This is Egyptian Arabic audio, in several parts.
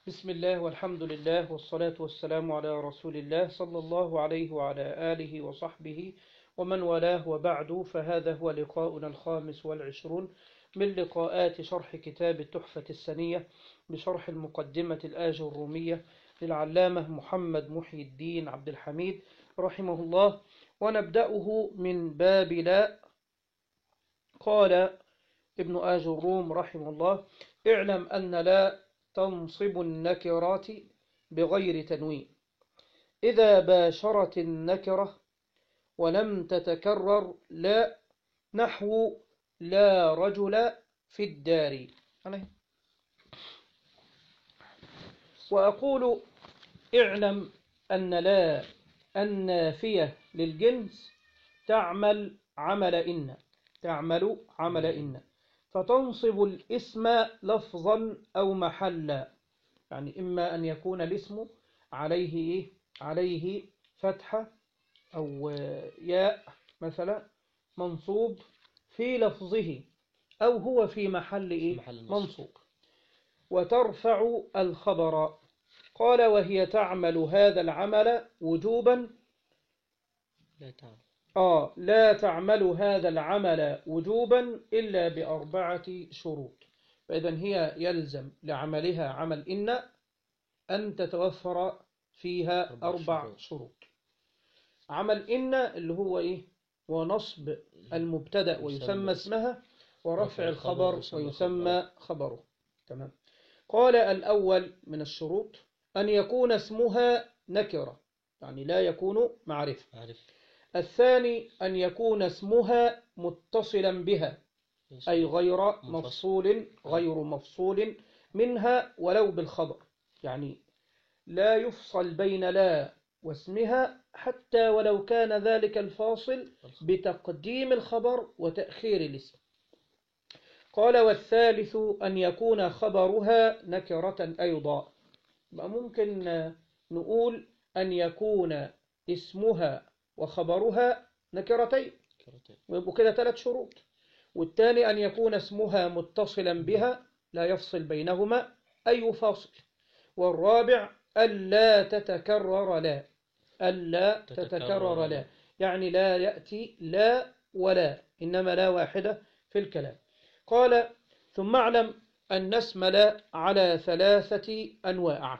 بسم الله والحمد لله والصلاة والسلام على رسول الله صلى الله عليه وعلى آله وصحبه ومن والاه وبعد فهذا هو لقاؤنا الخامس والعشرون من لقاءات شرح كتاب التحفة السنية بشرح المقدمة الآج الرومية للعلامة محمد محي الدين عبد الحميد رحمه الله ونبدأه من باب لا قال ابن آج الروم رحمه الله اعلم أن لا تنصب النكرات بغير تنوين إذا باشرت النكرة ولم تتكرر لا نحو لا رجل في الدار وأقول اعلم أن لا النافية للجنس تعمل عمل إن تعمل عمل إن فتنصب الاسم لفظا أو محلا يعني إما أن يكون الاسم عليه عليه فتحة أو ياء مثلا منصوب في لفظه أو هو في محل إيه؟ محل نصب. منصوب وترفع الخبر قال وهي تعمل هذا العمل وجوبا لا تعمل آه لا تعمل هذا العمل وجوبا إلا بأربعة شروط فإذا هي يلزم لعملها عمل إن أن تتوفر فيها أربع أربع شروط. شروط عمل إن اللي هو إيه ونصب المبتدأ ويسمى يسمى اسمها ورفع رفع الخبر الخبر ويسمى ويسمى خبره تمام قال الأول من الشروط أن يكون اسمها نكرة يعني لا يكون معرفة عارف الثاني أن يكون اسمها متصلا بها أي غير منفصل. مفصول غير مفصول منها ولو بالخبر يعني لا يفصل بين لا واسمها حتى ولو كان ذلك الفاصل بتقديم الخبر وتأخير الاسم قال والثالث أن يكون خبرها نكرة أيضا يبقى ممكن آه، نقول أن يكون اسمها وخبرها نكرتين كرتين. ويبقوا كده ثلاث شروط والثاني أن يكون اسمها متصلا بها لا يفصل بينهما أي فاصل والرابع ألا تتكرر لا ألا تتكرر تتكرر لا. لا يعني لا يأتي لا ولا إنما لا واحدة في الكلام قال ثم اعلم أن اسم لا على ثلاثة أنواع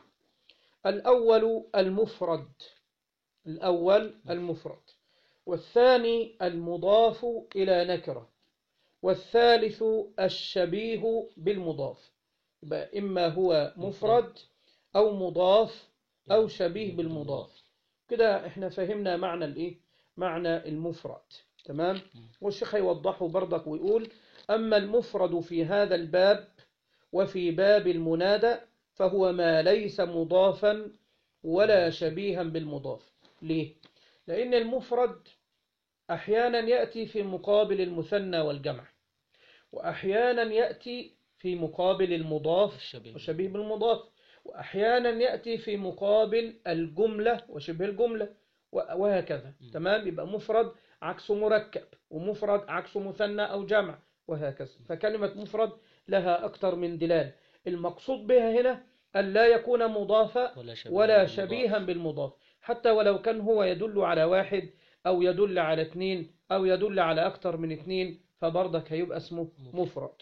الأول المفرد الأول المفرد والثاني المضاف إلى نكرة والثالث الشبيه بالمضاف يبقى إما هو مفرد أو مضاف أو شبيه بالمضاف كده احنا فهمنا معنى الايه معنى المفرد تمام والشيخ هيوضحه برضك ويقول أما المفرد في هذا الباب وفي باب المنادى فهو ما ليس مضافا ولا شبيها بالمضاف ليه لأن المفرد أحيانا يأتي في مقابل المثنى والجمع وأحيانا يأتي في مقابل المضاف الشبيه. وشبيه بالمضاف وأحيانا يأتي في مقابل الجملة وشبه الجملة و- وهكذا تمام يبقى مفرد عكس مركب ومفرد عكس مثنى أو جمع وهكذا فكلمة مفرد لها أكثر من دلال المقصود بها هنا أن لا يكون مضافا ولا شبيه ولا بالمضاف. شبيها بالمضاف حتى ولو كان هو يدل على واحد أو يدل على اثنين أو يدل على أكثر من اثنين فبرضك هيبقى اسمه مفرد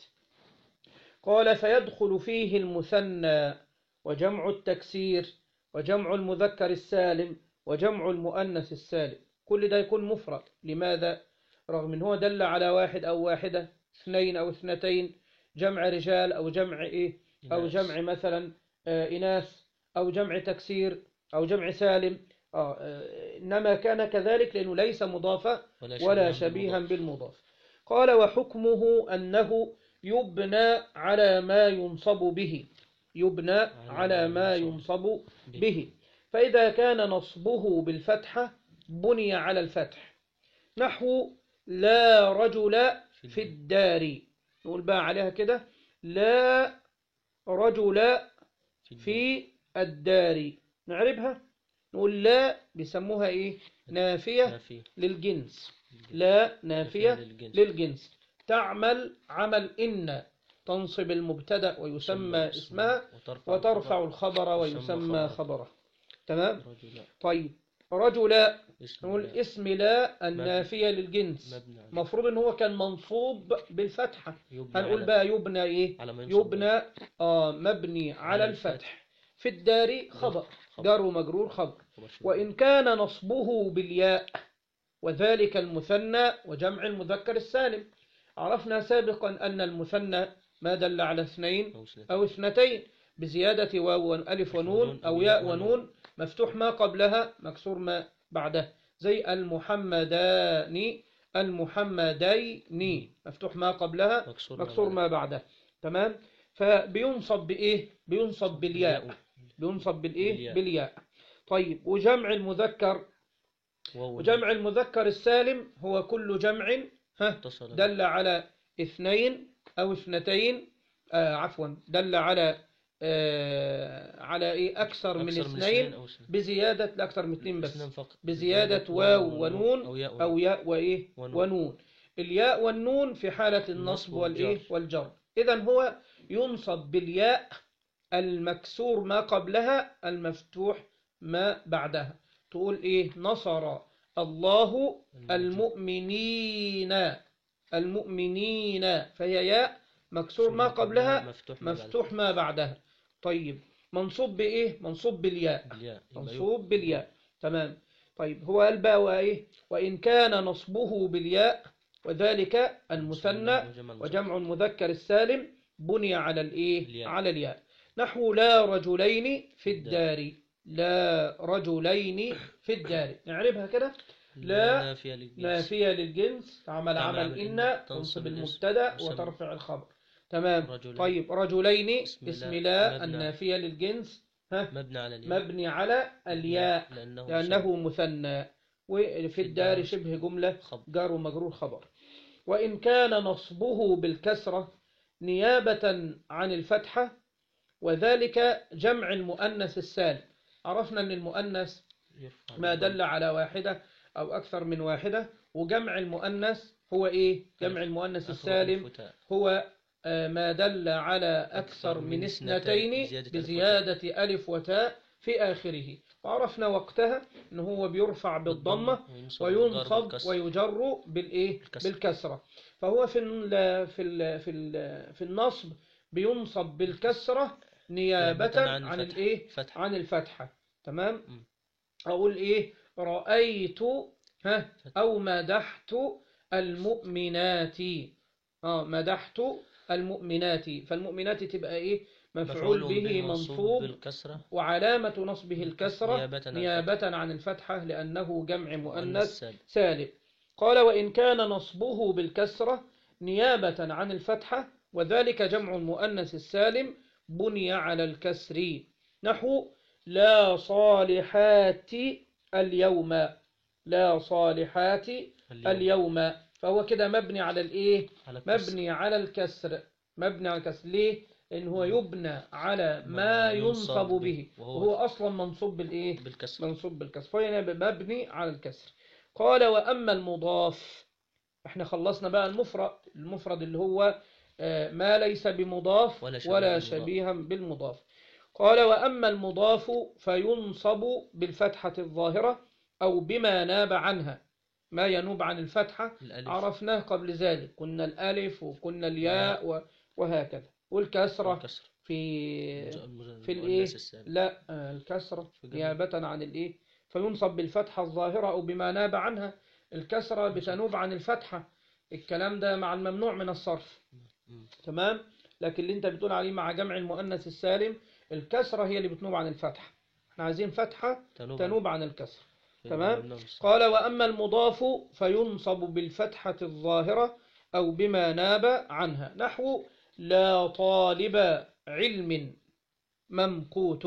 قال فيدخل فيه المثنى وجمع التكسير وجمع المذكر السالم وجمع المؤنث السالم كل ده يكون مفرد لماذا؟ رغم ان هو دل على واحد أو واحدة اثنين أو اثنتين جمع رجال أو جمع إيه أو إناث. جمع مثلا آه، إناث أو جمع تكسير أو جمع سالم آه، آه، إنما كان كذلك لأنه ليس مضافا ولا شبيها بالمضاف. بالمضاف قال وحكمه أنه يبنى على ما ينصب به يبنى على ما ينصب به فإذا كان نصبه بالفتحة بني على الفتح نحو لا رجل في الدار نقول بقى عليها كده لا رجل في الدار نعربها نقول لا بيسموها ايه نافية نافية. للجنس لا نافية نافية للجنس. للجنس تعمل عمل إن تنصب المبتدأ ويسمى اسمها وترفع وترفع الخبر الخبر ويسمى ويسمى خبرا. خبره تمام رجل طيب رجل اسم نقول الله اسم لا النافية للجنس مبني على المفروض ان هو كان منصوب بالفتحة يبنى هنقول على- بقى يبنى ايه على ما ينصب يبنى آه مبني على على الفتح في الدار خبر خبر. جار ومجرور خبر خبر شو. وإن كان نصبه بالياء وذلك المثنى وجمع المذكر السالم عرفنا سابقا أن المثنى ما دل على اثنين أو سنة. أو اثنتين بزيادة واو ألف ونون أو ياء ونون مفتوح ما قبلها مكسور ما بعدها زي المحمدان المحمدين مفتوح ما قبلها مكسور مكسور ما بعدها تمام فبينصب بإيه بينصب بالياء بينصب بالإيه بالياء. بالياء طيب وجمع المذكر وهو وجمع المذكر السالم هو كل جمع ها اتصل دل على اثنين أو اثنتين آه عفوا دل على آه على إيه أكثر من أكثر اثنين أو سنة. بزيادة لأكثر من اثنين بس اثنين فقط بزيادة واو ونون أو ياء أو ياء وإيه ونون. ونون الياء والنون في حالة النصب النصب والإيه والجر. والجر إذا هو ينصب بالياء المكسور ما قبلها المفتوح ما بعدها تقول إيه نصر الله المؤمنين المؤمنين فهي ياء مكسور ما قبلها مفتوح ما مفتوح ما بعدها طيب منصوب بإيه منصوب بالياء بعدها. بالياء يبقى منصوب بالياء تمام طيب هو قال بقى وإيه وإن كان نصبه بالياء وذلك المثنى وجمع وجمع المذكر السالم بني على الإيه الياء. على الياء نحو لا رجلين في الدار لا رجلين في الدار نعربها كده لا نافية للجنس نافية للجنس تعمل تعمل عمل عمل إن إن، تنصب تنصب الاسم، المبتدأ وسم- وترفع الخبر تمام رجلين. طيب رجلين اسم اسم لا، لا مبنى. النافية للجنس ها مبني على الياء مبني على الياء لأنه, لأنه مثنى وفي الدار الدار شبه جملة خبر. جار ومجرور خبر وإن كان نصبه بالكسرة نيابة عن الفتحة وذلك جمع المؤنث السالم عرفنا أن المؤنث يرفع ما بالضم. دل على واحدة أو أكثر من واحدة وجمع المؤنث هو إيه؟ جمع المؤنث آخر السالم ألف وتاء. هو آه، ما دل على أكثر من من اثنتين اثنتين بزيادة ألف بزيادة ألف وتاء في آخره وعرفنا وقتها أنه هو بيرفع بالضمة وينصب بالضرب وينصب والكسر. ويجر بالإيه؟ بالكسر. بالكسرة فهو في ال في ال في ال في النصب بينصب بالكسرة نيابة نيابة عن عن الفتح. الإيه؟ فتح. عن الفتحة تمام؟ م. أقول إيه؟ رأيت ها أو مدحت المؤمنات آه مدحت المؤمنات فالمؤمنات تبقى إيه؟ مفعول به منصوب بالكسرة وعلامة نصبه الكسرة نيابة عن نيابة عن الفتحة لأنه جمع مؤنث سالم. سالم قال وإن كان نصبه بالكسرة نيابة عن الفتحة وذلك جمع المؤنث السالم بني على الكسر نحو لا صالحات اليوم لا صالحات اليوم فهو كده مبني على الايه على الكسر. مبني على الكسر مبني على الكسر ليه لان هو يبنى على ما ما ينصب ينصب به به. وهو وهو اصلا منصوب بالايه بالكسر منصوب بالكسر فهنا مبني على الكسر قال وأما المضاف احنا خلصنا بقى المفرد المفرد اللي هو آه، ما ليس بمضاف ولا شبيه ولا بالمضاف. شبيها بالمضاف قال وأما المضاف فينصب بالفتحة الظاهرة أو بما ناب عنها ما ينوب عن الفتحة الألف عرفناه قبل ذلك كنا الألف وكنا الياء و- وهكذا والكسرة والكسر في المز- في المؤنث الايه السالم. لا آه، الكسرة في جمع. نيابة عن الايه فينصب بالفتحة الظاهرة أو بما ناب عنها الكسرة بتنوب عن الفتحة الكلام ده مع الممنوع من الصرف مم. تمام لكن اللي انت بتقول عليه مع جمع المؤنث السالم الكسرة هي اللي بتنوب عن الفتحة احنا عايزين فتحة تنوب تنوب عن الكسر في تمام. الممنوع من الصرف. قال وأما المضاف فينصب بالفتحة الظاهرة أو بما ناب عنها نحو لا طالب علم ممقوت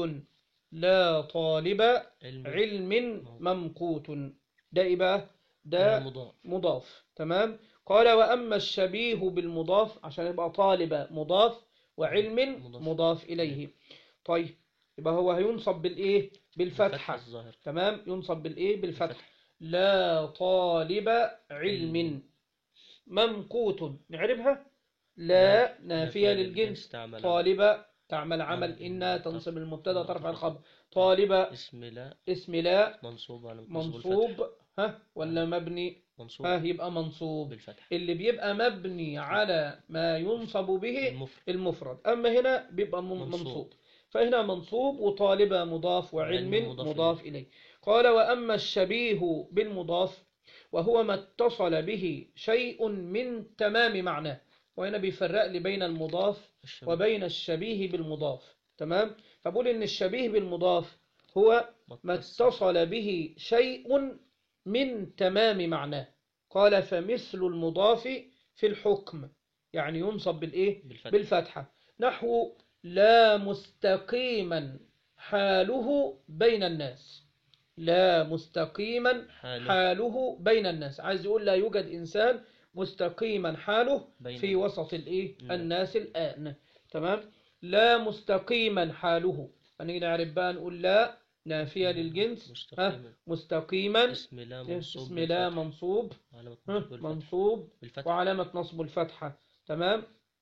لا طالب علم علم ممقوت ده إيه بقى ده مضاف مضاف تمام قال وأما الشبيه بالمضاف عشان يبقى طالب مضاف وعلم مضاف. مضاف إليه طيب يبقى هو هينصب بالإيه بالفتحة الظاهر تمام ينصب بالإيه بالفتح بالفتح. لا طالب علم علم. ممقوت نعرفها لا نافية للجنس تعمل طالبة تعمل عمل عمل إن إن تنصب المبتدا ترفع الخبر طالبة اسم لا اسم لا منصوب على منصوب ها ولا مبني منصوب ها يبقى منصوب بالفتح اللي بيبقى مبني على ما ينصب به المفرد المفرد أما هنا بيبقى من- منصوب. منصوب فهنا منصوب وطالبة مضاف وعلم وعلم مضاف مضاف إليه قال وأما الشبيه بالمضاف وهو ما اتصل به شيء من تمام معناه وهنا بيفرق لي بين المضاف الشبيه. وبين الشبيه بالمضاف تمام فبقول إن الشبيه بالمضاف هو ما اتصل به شيء من تمام معناه قال فمثل المضاف في الحكم يعني ينصب بالإيه بالفتح بالفتحة نحو لا مستقيما حاله بين الناس لا مستقيما حاله حاله بين الناس عايز يقول لا يوجد إنسان مستقيما حاله بين في وسط الإيه نعم. الناس الآن تمام لا مستقيما حاله هنيجي نعرف بقى نقول لا نافية للجنس ها مستقيما مستقيما اسم لا منصوب اسم لا بالفتح. منصوب علامة ها، نصب بالفتح. منصوب بالفتح وعلامة نصب الفتحة تمام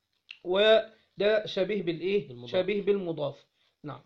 وده شبيه بالإيه بالمضاف. شبيه بالمضاف نعم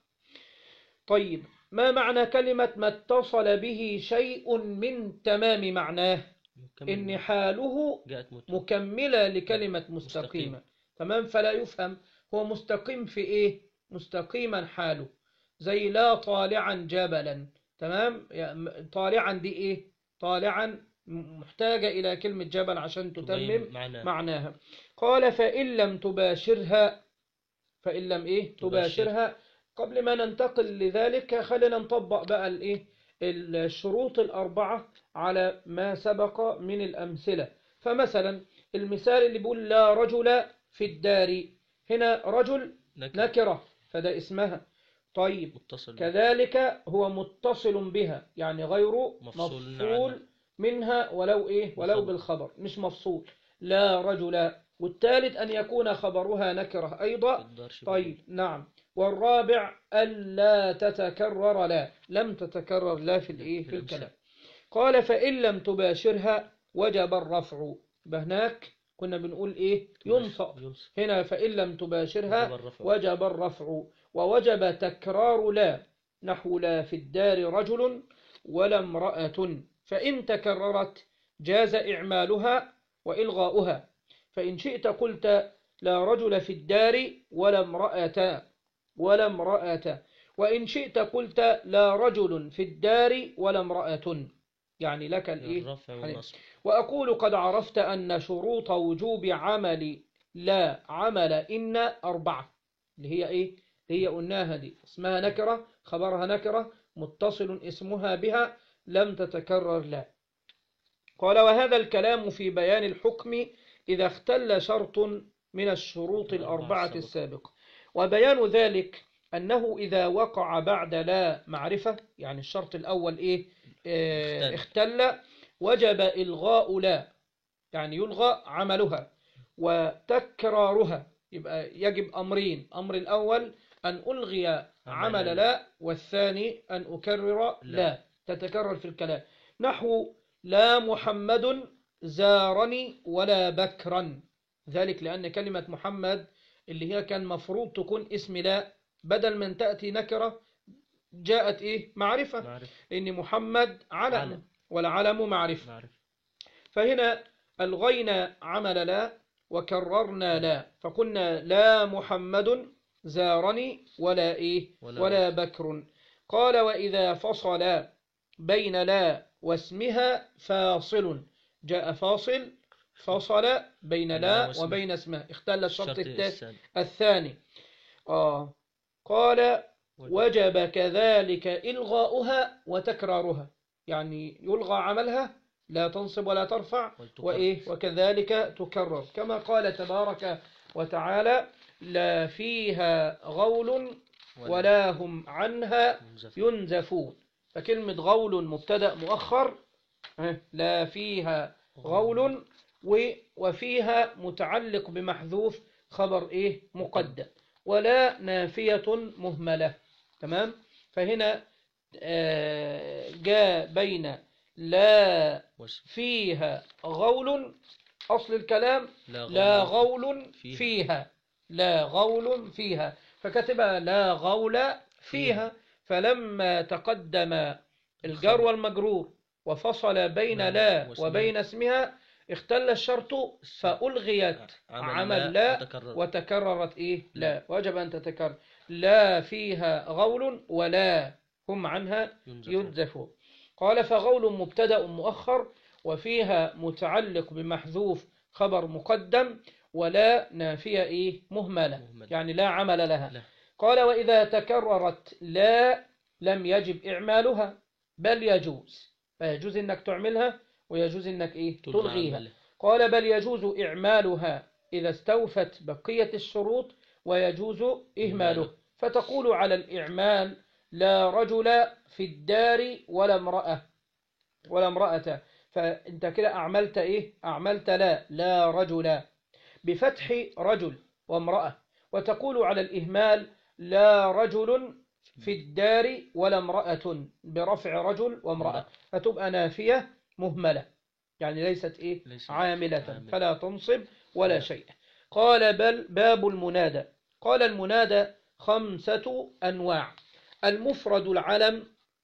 طيب ما معنى كلمة ما اتصل به شيء من تمام معناه مكمل. إن حاله جاءت مت... مكملة لكلمة مستقيمة مستقيمة. تمام فلا يفهم هو مستقيم في إيه مستقيما حاله زي لا طالعا جبلا تمام يا- م- طالعا دي إيه طالعا م- محتاجة إلى كلمة جبل عشان تتمم تبين معناه معناها قال فإن لم تباشرها فإن لم إيه تباشر. تباشرها قبل ما ننتقل لذلك خلينا نطبق بقى الإيه الشروط الأربعة على ما سبق من الأمثلة فمثلا المثال اللي بيقول لا رجل في الدار هنا رجل نكرة نكرة فده اسمها طيب متصل كذلك هو متصل بها يعني غير مفصول مفصول عنه. منها ولو إيه ولو بالخبر. بالخبر مش مفصول لا رجل والثالث أن يكون خبرها نكرة أيضا الدار شبه طيب نعم والرابع ألا تتكرر لا لم تتكرر لا في الإيه في في الأمثلة. الكلام قال فإن لم تباشرها وجب الرفع يبقى هناك كنا بنقول إيه ينصب ينصب هنا فإن لم تباشرها وجب الرفع. وجب الرفع ووجب تكرار لا نحو لا في الدار رجل ولا امرأة فإن تكررت جاز إعمالها وإلغاؤها فإن شئت قلت لا رجل في الدار ولا امرأة ولا امرأة وإن شئت قلت لا رجل في الدار ولا امرأة يعني لك الإيه الرفع حليم. والنصب وأقول قد عرفت أن شروط وجوب عمل لا عمل إن أربعة اللي هي إيه؟ اللي هي قلناها دي اسمها نكرة خبرها نكرة متصل اسمها بها لم تتكرر لا قال وهذا الكلام في بيان الحكم إذا اختل شرط من الشروط الأربعة الأربعة السابقة. السابقة وبيان ذلك أنه إذا وقع بعد لا معرفة يعني الشرط الأول إيه آه، اختل. اختل وجب إلغاء لا يعني يلغى عملها وتكرارها يبقى يجب أمرين أمر الأول أن ألغي عمل لا. لا والثاني أن أكرر لا, لا. تتكرر في الكلام نحو لا محمد زارني ولا بكرا ذلك لأن كلمة محمد اللي هي كان مفروض تكون اسم لا بدل من تأتي نكرة جاءت إيه معرفة معرفة لأن محمد علم علم. والعلم معرفة معرفة فهنا ألغينا عمل لا وكررنا لا فقلنا لا محمد زارني ولا إيه ولا ولا بكر قال وإذا فصل بين لا واسمها فاصل جاء فاصل فصل بين لا لا واسمها. وبين اسمها اختل الشرط الشرط التا- الثاني الثاني آه قال وجب. وجب كذلك إلغاؤها وتكرارها يعني يلغى عملها لا تنصب ولا ترفع والتكرر. وإيه وكذلك تكرر كما قال تبارك وتعالى لا فيها غول ولا هم عنها منزف. ينزفون فكلمة غول مبتدأ مؤخر ها، لا فيها غول و- وفيها متعلق بمحذوف خبر إيه مقدم ولا نافية مهملة تمام فهنا آه، جاء بين لا واسم. فيها غول أصل الكلام لا غول فيها. فيها لا غول فيها فكتبها لا غول فيها فلما تقدم الجار الخبر. والمجرور وفصل بين نعم، لا واسمها. وبين اسمها اختل الشرط فألغيت عمل عمل لا لا وتكرر. وتكررت إيه لا لا. وجب أن تتكرر لا فيها غول ولا هم عنها ينزف. ينزفون قال فغول مبتدأ مؤخر وفيها متعلق بمحذوف خبر مقدم ولا نافية إيه مهملة مهملة. يعني لا عمل لها لا. قال وإذا تكررت لا لم يجب إعمالها بل يجوز فيجوز إنك تعملها ويجوز إنك إيه تلغى تلغيها عمله. قال بل يجوز إعمالها إذا استوفت بقية الشروط ويجوز إهماله إهماله. فتقول على الإعمال لا رجل في الدار ولا امرأة ولا امرأة فأنت كده أعملت إيه أعملت لا لا رجل بفتح رجل وامرأة وتقول على الإهمال لا رجل في الدار ولا امرأة برفع رجل وامرأة لا. فتبقى نافية مهملة يعني ليست إيه ليست عاملة عاملة. فلا تنصب ولا لا. شيء قال بل باب المنادى قال المنادى خمسة أنواع المفرد العلم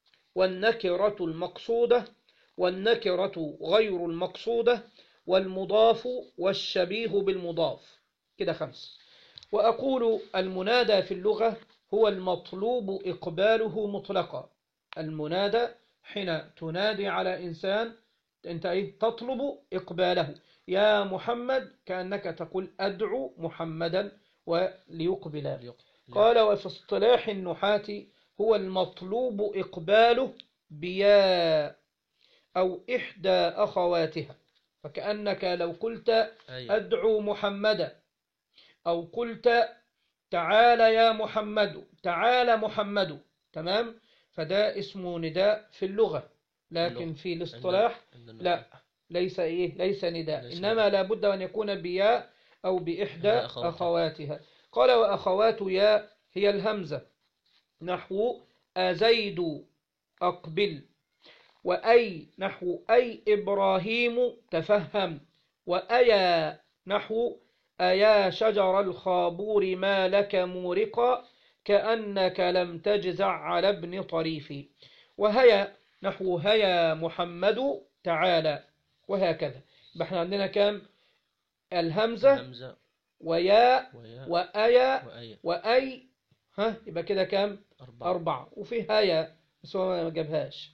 والنكرة المقصودة والنكرة غير المقصودة والمضاف والشبيه بالمضاف كده خمس وأقول المنادى في اللغة هو المطلوب إقباله مطلقا المنادى حين تنادي على إنسان أنت إيه تطلب إقباله يا محمد كأنك تقول أدعو محمدا وليقبل ليق- قال وفي اصطلاح النحاة هو المطلوب إقباله بيا أو إحدى أخواتها فكأنك لو قلت أيوة. أدعو محمدا أو قلت تعال يا محمد تعال محمد تمام فده اسمه نداء في اللغة لكن اللغة. في الاصطلاح عند- عند لا ليس إيه ليس نداء ليس إنما لابد أن يكون بياء أو بإحدى إحدى أخواتها. أخواتها قال وأخوات يا هي الهمزة نحو أزيد أقبل وأي نحو أي إبراهيم تفهم وأيا نحو أيا شجر الخابور ما لك مورقا كأنك لم تجزع على ابن طريفي وهيا نحو هيا محمد تعالى وهكذا يبقى احنا عندنا كام الهمزة همزة ويا ويا وأيا وأي وأي ها يبقى كده كام أربعة أربعة وفي هيا بس هو ما جابهاش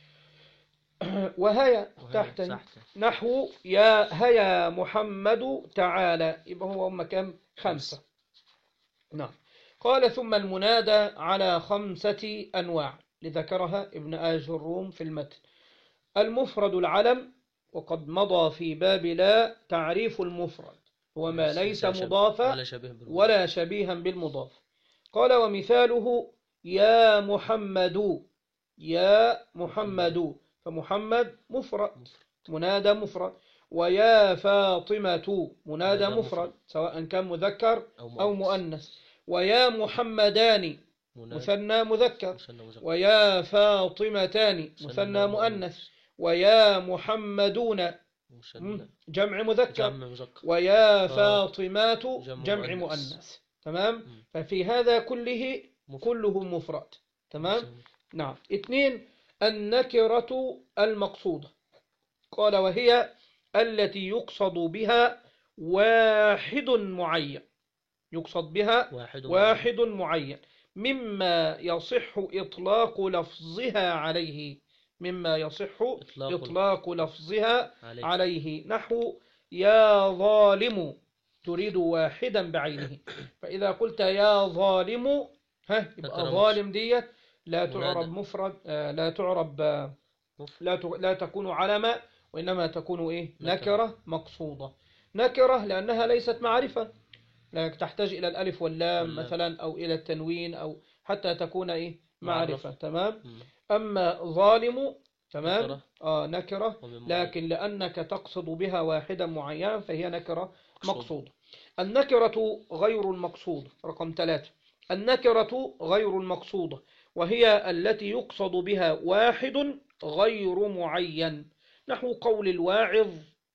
وهيا وهي تحت تحت نحو يا هيا محمد تعالى يبقى هو هم كام خمسة نعم قال ثم المنادى على خمسة أنواع لذكرها ابن آج الروم في المتن المفرد العلم وقد مضى في باب لا تعريف المفرد هو ما ليس شبه- مضافا ولا شبيه بالمضاف. ولا شبيها بالمضاف قال ومثاله يا محمد يا محمد فمحمد مفرد منادى مفرد ويا فاطمة منادى منادى مفرد مفرد. سواء كان مذكر أو أو مؤنث ويا محمدان منادى مثنى مذكر مثنى مذكر. ويا فاطمتان مثنى مؤنث ويا محمدون مثنى جمع مذكر جمع مذكر ويا فا- فاطمات جمع جمع مؤنث. مؤنث تمام مم. ففي هذا كله مفرد. كله مفرد تمام مثنى. نعم اثنين النكرة المقصودة قال وهي التي يقصد بها واحد معين يقصد بها واحد واحد معين مما يصح إطلاق لفظها عليه مما يصح إطلاق إطلاق لفظها عليه. عليه نحو يا ظالم تريد واحدا بعينه فإذا قلت يا ظالم ها يبقى نكرة ظالم ديت لا منادى. تعرب مفرد آه، لا تعرب آه، مفرد. لا ت- لا تكون علما وإنما تكون إيه نكرة. نكرة مقصودة نكرة لأنها ليست معرفة لا تحتاج إلى الألف واللام واللام. مثلا أو إلى التنوين أو حتى تكون إيه معرفة معرفة. تمام مم. أما ظالم تمام نكرة. آه نكرة ومن لكن لأنك تقصد بها واحدا معينا فهي نكرة مقصود. مقصودة النكرة غير المقصودة رقم ثلاثة النكرة غير المقصودة وهي التي يقصد بها واحد غير معين نحو قول الواعظ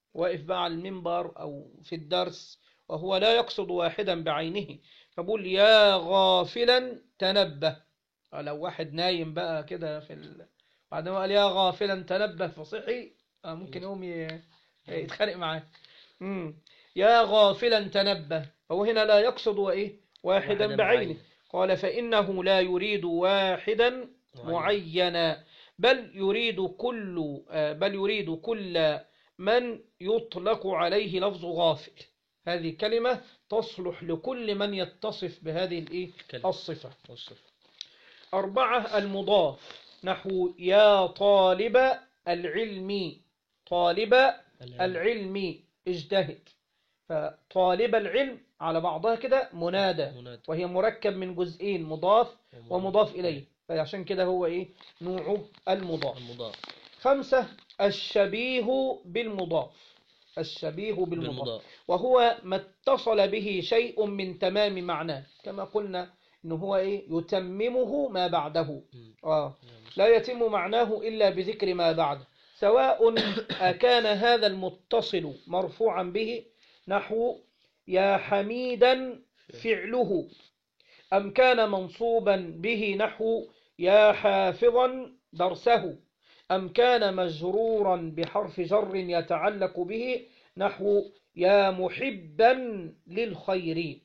واقف بقى على المنبر أو في الدرس وهو لا يقصد واحدا بعينه فبقول يا غافلا تنبه آه، لو واحد نايم بقى كده في ال... بعد ما قال يا غافلا تنبه فصحي آه، ممكن يقوم ي- يتخانق معاه مم. يا غافلا تنبه هو هنا لا يقصد وإيه واحدا واحداً بعينه بعينه. قال فإنه لا يريد واحدا معينا بل يريد كل آه، بل يريد كل من يطلق عليه لفظ غافل هذه كلمة تصلح لكل من يتصف بهذه الإيه كلمة. الصفة وصف أربعة المضاف نحو يا طالب العلم طالب العلم اجتهد فطالب العلم على بعضها كده منادى منادى وهي مركب من جزئين مضاف ومضاف إليه فعشان كده هو إيه نوعه المضاف المضاف خمسة الشبيه بالمضاف الشبيه بالمضاف بالمضاف وهو ما اتصل به شيء من تمام معناه كما قلنا إنه هو إيه يتممه ما بعده مم. آه لا يتم معناه إلا بذكر ما بعده سواء أكان هذا المتصل مرفوعا به نحو يا حميدا فعله أم كان منصوبا به نحو يا حافظا درسه أم كان مجرورا بحرف جر يتعلق به نحو يا محبا للخير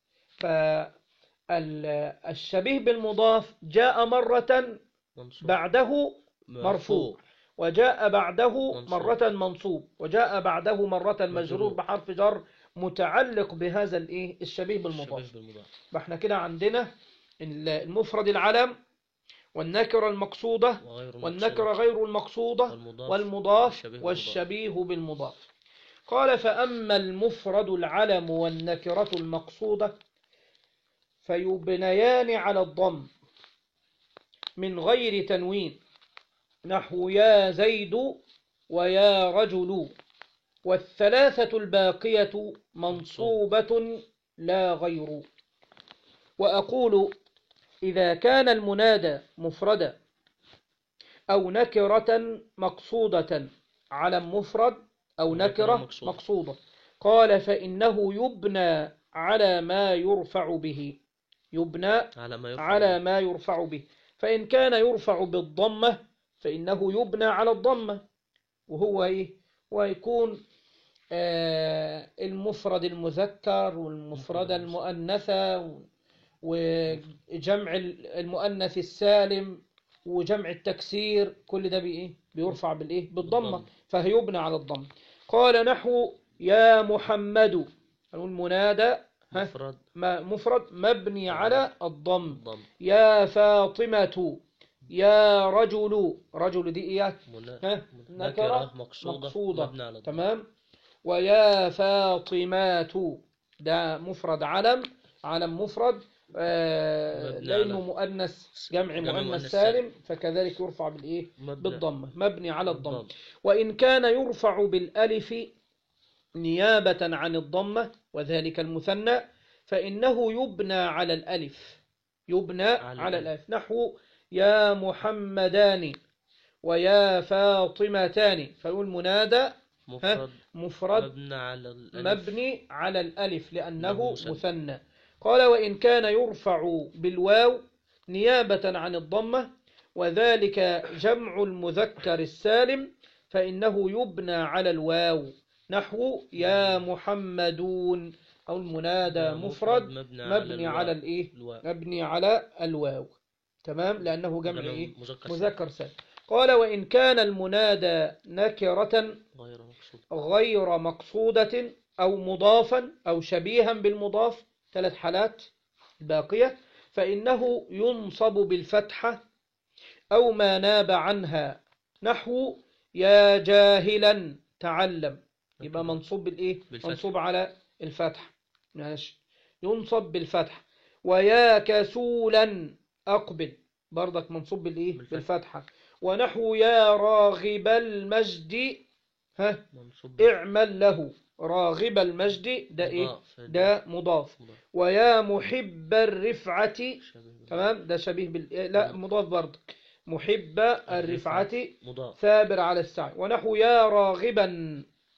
فالشبيه بالمضاف جاء مرة منصوب بعده مرفوع وجاء بعده منصوب. مرة منصوب وجاء بعده مرة مجرور مجرور. بحرف جر متعلق بهذا الايه الشبيه بالمضاف الشبيه بالمضاف فاحنا كده عندنا المفرد العلم والنكرة المقصودة وغير والنكرة غير المقصودة والمضاف والمضاف والشبيه والشبيه بالمضاف قال فأما المفرد العلم والنكرة المقصودة فيبنيان على الضم من غير تنوين نحو يا زيد ويا رجل والثلاثة الباقية منصوبة لا غير وأقول إذا كان المنادى مفردا أو نكرة مقصودة علم مفرد أو نكرة نكرة مقصودة. مقصودة قال فإنه يبنى على ما يرفع به يبنى على ما يرفع على ما يرفع به فإن كان يرفع بالضمة فإنه يبنى على الضمة وهو إيه ويكون آه، المفرد المذكر والمفردة المؤنثة وجمع المؤنث السالم وجمع التكسير كل ده بإيه بيرفع بالإيه بالضمة بالضمة. فهيبنى على الضمة قال نحو يا محمد المنادى ها مفرد ما- مفرد مبني على الضم ضم يا فاطمة يا رجل رجل دي إيه منا- ها نكرة نكرة مقصودة مقصودة مبنى على الضم تمام ويا فاطمات ده مفرد علم علم مفرد آه مبني لأنه على- مؤنث جمع جمع مؤنث مؤنث سالم فكذلك يرفع بالإيه مبنى بالضمة مبني على الضم بالضم. وإن كان يرفع بالألف نيابة عن الضمة وذلك المثنى فإنه يبنى على الألف يبنى على, على الألف نحو يا محمدان ويا فاطمتان فيقول منادى مفرد مفرد مبنى على الألف مبني على الألف لأنه لأنه مثنى. مثنى قال وإن كان يرفع بالواو نيابة عن الضمة وذلك جمع المذكر السالم فإنه يبنى على الواو نحو يا محمدون أو المنادى يا مفرد مبني, مبني على الواو. الإيه الواو مبني على الواو تمام لأنه جمع جمع إيه مذكر مذكر سالم قال وإن كان المنادى نكرة غير مقصود غير مقصودة أو مضافا أو شبيها بالمضاف ثلاث حالات باقية فإنه ينصب بالفتحة أو ما ناب عنها نحو يا جاهلا تعلم يبقى منصوب بالإيه؟ بالفتح. منصوب على الفتح ماشي ينصب بالفتح ويا كسولا أقبل برضك منصوب بالإيه؟ بالفتح. بالفتحة ونحو يا راغب المجد ها منصوب اعمل له راغب المجد ده ايه مضاف. ده مضاف مضاف. ويا محب الرفعة شبيه تمام ده شبيه بال إيه، لا مضاف. مضاف برضه محب الرفعة مضاف ثابر على السعي ونحو يا راغبا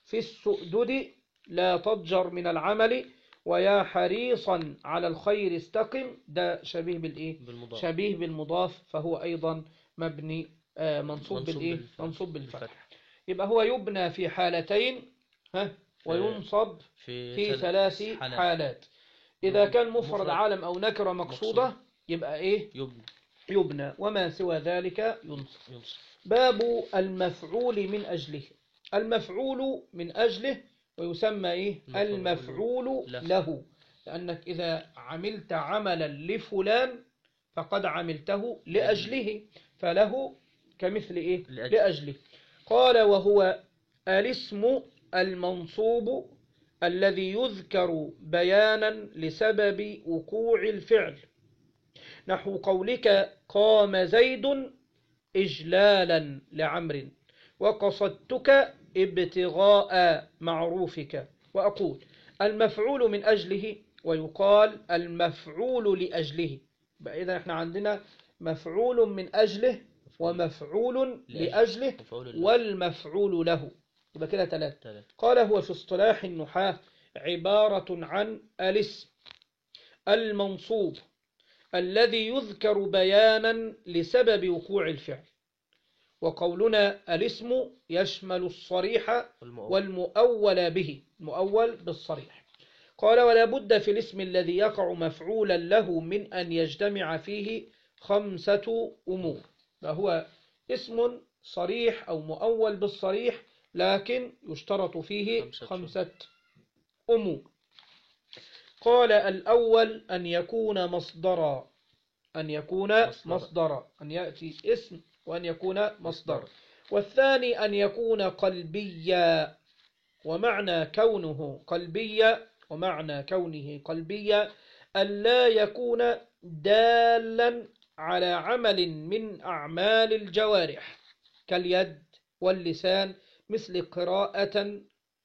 في السؤدد لا تضجر من العمل ويا حريصا على الخير استقم ده شبيه بالإيه بالمضاف شبيه بالمضاف فهو أيضا مبني آه، منصوب منصوب بالإيه بالفتح. منصوب بالفتح بالفتح. يبقى هو يبنى في حالتين ها وينصب في, في ثلاث ثلاث حالات. حالات إذا مفرد- كان مفرد مفرد عالم أو نكرة مقصودة مقصودة. يبقى إيه يبنى يبنى وما سوى ذلك ينصب ينصب باب المفعول من أجله المفعول من أجله ويسمى إيه مفعول المفعول له. له لأنك إذا عملت عملا لفلان فقد عملته لأجله فله كمثل إيه لأجل. لأجله قال وهو الاسم المنصوب الذي يذكر بيانا لسبب وقوع الفعل نحو قولك قام زيد إجلالا لعمر وقصدتك ابتغاء معروفك وأقول المفعول من أجله ويقال المفعول لأجله بقى إذا احنا عندنا مفعول من أجله ومفعول لأجله مفعول له. والمفعول له يبقى كده ثلاثة ثلاثة قال هو في اصطلاح النحاة عبارة عن الاسم المنصوب الذي يذكر بيانا لسبب وقوع الفعل وقولنا الاسم يشمل الصريح والمؤول والمؤول به المؤول بالصريح قال ولا بد في الاسم الذي يقع مفعولا له من أن يجتمع فيه خمسة أمور فهو اسم صريح أو مؤول بالصريح لكن يشترط فيه خمسة خمسة أمور قال الأول أن يكون مصدرا أن يكون مصدرا. مصدرا أن يأتي اسم وأن يكون مصدرا والثاني أن يكون قلبيا ومعنى كونه قلبيا ومعنى كونه قلبيا ألا يكون دالا على عمل من أعمال الجوارح كاليد واللسان مثل قراءة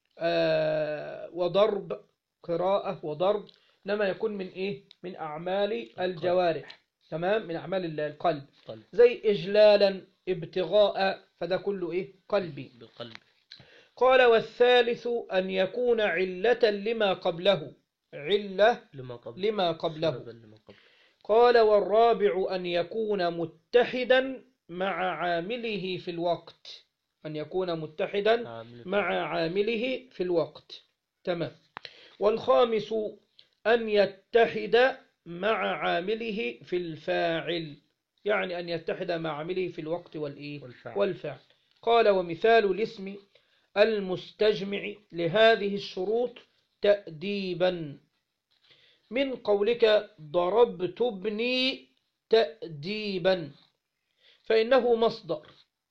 آه، وضرب قراءة وضرب إنما يكون من إيه من أعمال الجوارح تمام من أعمال القلب قلب زي إجلالا ابتغاء فده كله إيه قلبي بالقلب قال والثالث أن يكون علة لما قبله علة لما قبل لما قبله سبباً لما قبل قال والرابع أن يكون متحدا مع عامله في الوقت أن يكون متحدا عامل مع عامله في الوقت تمام والخامس أن يتحد مع عامله في الفاعل يعني أن يتحد مع عامله في الوقت والإيه والفعل والفعل قال ومثال الاسم المستجمع لهذه الشروط تأديبا من قولك ضربت ابني تأديبا فإنه مصدر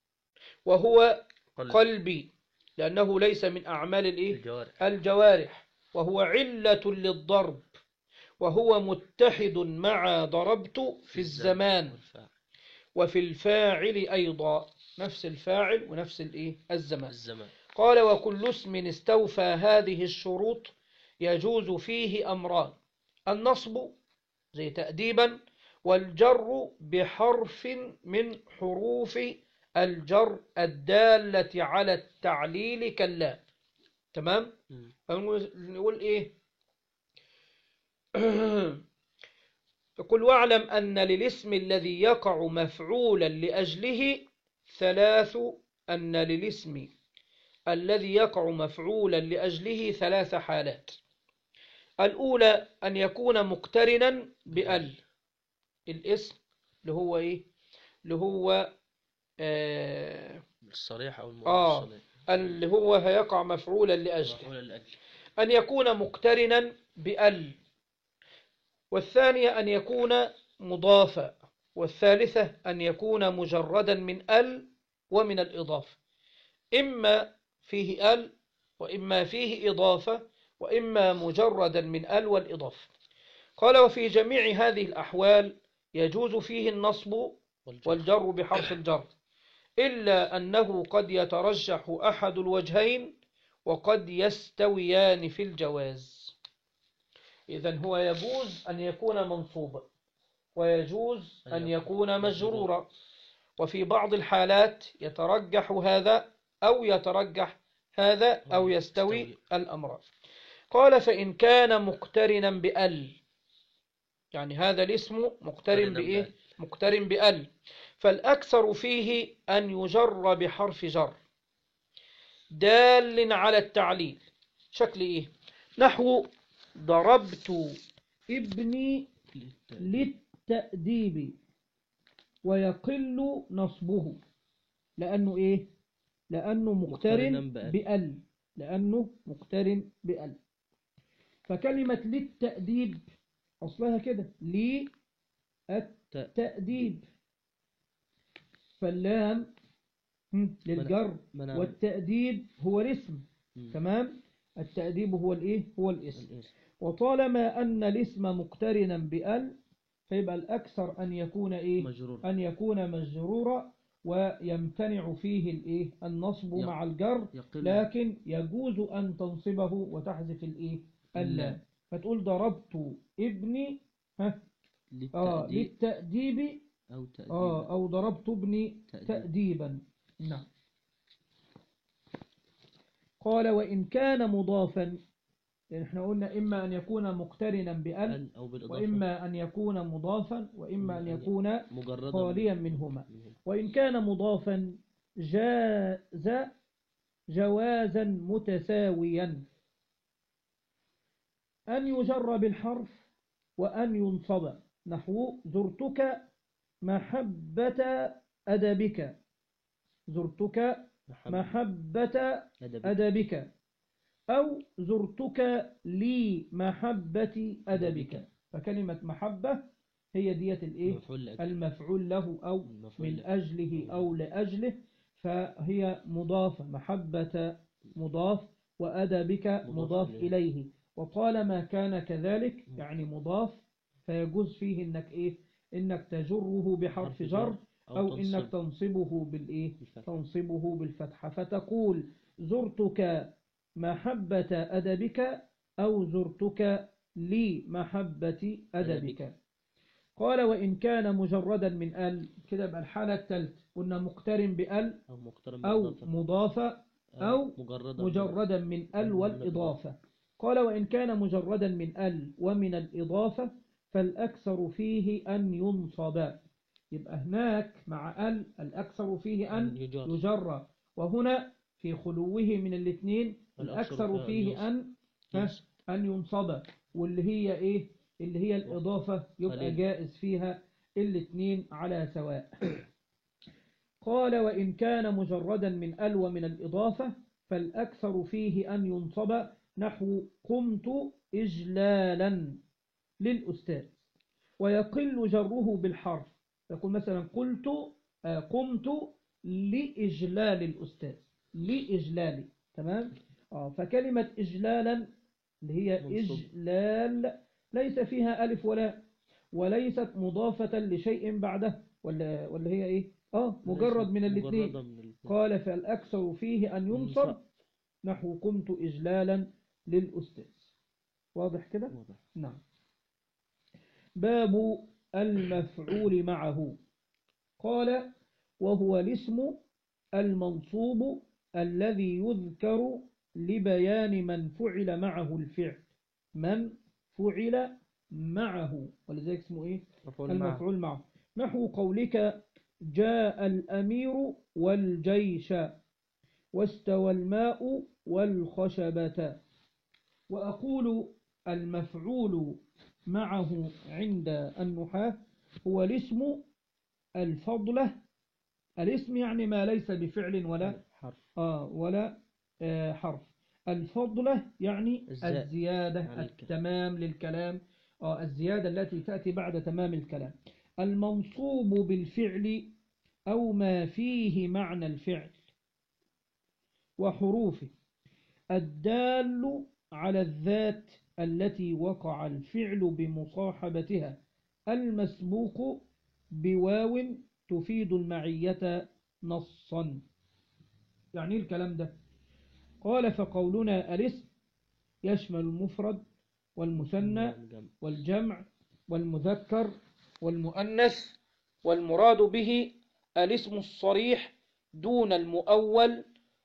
وهو قلب قلبي لأنه ليس من أعمال الإيه؟ الجوارح الجوارح وهو علة للضرب وهو متحد مع ضربت في الزمان والفعل وفي الفاعل أيضا نفس الفاعل ونفس الإيه؟ الزمان الزمان قال وكل اسم استوفى هذه الشروط يجوز فيه أمران النصب زي تأديبا والجر بحرف من حروف الجر الدالة على التعليل كاللام تمام مم. فنقول نقول إيه يقول واعلم أن للاسم الذي يقع مفعولا لأجله ثلاث أن للاسم الذي يقع مفعولا لأجله ثلاث حالات الأولى أن يكون مقترنا بأل الاسم اللي هو إيه اللي هو آه الصريح أو آه. المؤول الصريح اللي هو هيقع مفعولا لأجله مفعول الأجل أن يكون مقترنا بأل والثانية أن يكون مضافا والثالثة أن يكون مجردا من أل ومن الإضافة إما فيه أل وإما فيه إضافة وإما مجردا من أل والإضافة قال وفي جميع هذه الأحوال يجوز فيه النصب والجر والجر بحرف الجر إلا أنه قد يترجح أحد الوجهين وقد يستويان في الجواز إذا هو يجوز أن يكون منصوبا ويجوز أن يكون مجرورا وفي بعض الحالات يترجح هذا أو يترجح هذا أو يستوي الأمران قال فإن كان مقترنا بأل يعني هذا الاسم مقترن مقترنا بإيه بأل. مقترن بأل فالأكثر فيه أن يجر بحرف جر دال على التعليل شكل إيه نحو ضربت ابني للتأديب ويقل نصبه لأنه إيه لأنه مقترن مقترنا بأل. بأل لأنه مقترن بأل فكلمة للتأديب أصلها كده للتأديب فاللام هم، للجر منع والتأديب هو الاسم مم. تمام التأديب هو الإيه هو الاسم الاسم. وطالما أن الاسم مقترنا بأل فيبقى الأكثر أن يكون إيه مجرور أن يكون مجرورا ويمتنع فيه الإيه النصب يق- مع الجر يقل لكن يجوز أن تنصبه وتحذف الإيه اللام اللام. فتقول ضربت ابني ها آه للتأديب للتأديب أو تأديب آه أو ضربت ابني تأديب. تأديبا نعم قال وإن كان مضافا يعني احنا قلنا إما أن يكون مقترنا بأل أل أو بالإضافة وإما أن يكون مضافا وإما أن أن يكون مجردا خاليا منهما منهم. وإن كان مضافا جاز جوازا متساويا أن يجر بالحرف وأن ينصب نحو زرتك محبة أدبك زرتك محبة محبة أدب أدبك أو زرتك لي محبة أدبك فكلمة محبة هي دية الإيه مفعول لأجل. المفعول له أو المفعول من لأجل. أجله أو لأجله فهي مضافة محبة مضاف وأدبك مضاف مضاف إليه. إليه وطالما كان كذلك يعني مضاف فيجوز فيه إنك إيه إنك تجره بحرف حرف جر أو تنصب إنك تنصبه بالإيه بالفتح. تنصبه بالفتحة فتقول زرتك محبة أدبك أو زرتك لمحبة أدبك قال وإن كان مجردا من ال كده يبقى الحالة الثالثة قلنا مقترن بال أو مقترن أو بالإضافة. مضافة أو مجردا مجردا من ال والإضافة قال وإن كان مجردا من ال ومن الإضافة فالأكثر فيه أن ينصب يبقى هناك مع ال الأكثر فيه أن أن يجر. يجر وهنا في خلوه من الاثنين الأكثر الأكثر فيه فيه أن ينصب. أن ينصب واللي هي إيه اللي هي الإضافة يبقى قليل. جائز فيها الاثنين على سواء قال وإن كان مجردا من ال ومن الإضافة فالأكثر فيه أن ينصب نحو قمت إجلالا للأستاذ ويقل جره بالحرف يقول مثلا قلت آه، قمت لإجلال الأستاذ لإجلال تمام آه فكلمة إجلالا اللي هي منصوب. إجلال ليس فيها ألف ولا وليست مضافة لشيء بعده ولا, ولا هي إيه آه مجرد من الاثنين مجردا من الاثنين قال فالأكثر فيه أن ينصب ينصب. نحو قمت إجلالا للأستاذ واضح كده واضح. نعم باب المفعول معه قال وهو الاسم المنصوب الذي يذكر لبيان من فعل معه الفعل من فعل معه ولذلك اسمه ايه مفعول معه. المفعول معه نحو قولك جاء الأمير والجيش واستوى الماء والخشبة وأقول المفعول معه عند النحاة هو الاسم الفضلة الاسم يعني ما ليس بفعل ولا حرف آه ولا آه حرف الفضلة يعني الزائد الزيادة على الكلام. التمام للكلام آه الزيادة التي تأتي بعد تمام الكلام المنصوب بالفعل أو ما فيه معنى الفعل وحروفه الدال على الذات التي وقع الفعل بمصاحبتها المسبوق بواو تفيد المعية نصا يعني إيه الكلام ده قال فقولنا الاسم يشمل المفرد والمثنى الجمع. والجمع والمذكر والمؤنث والمراد به الاسم الصريح دون المؤول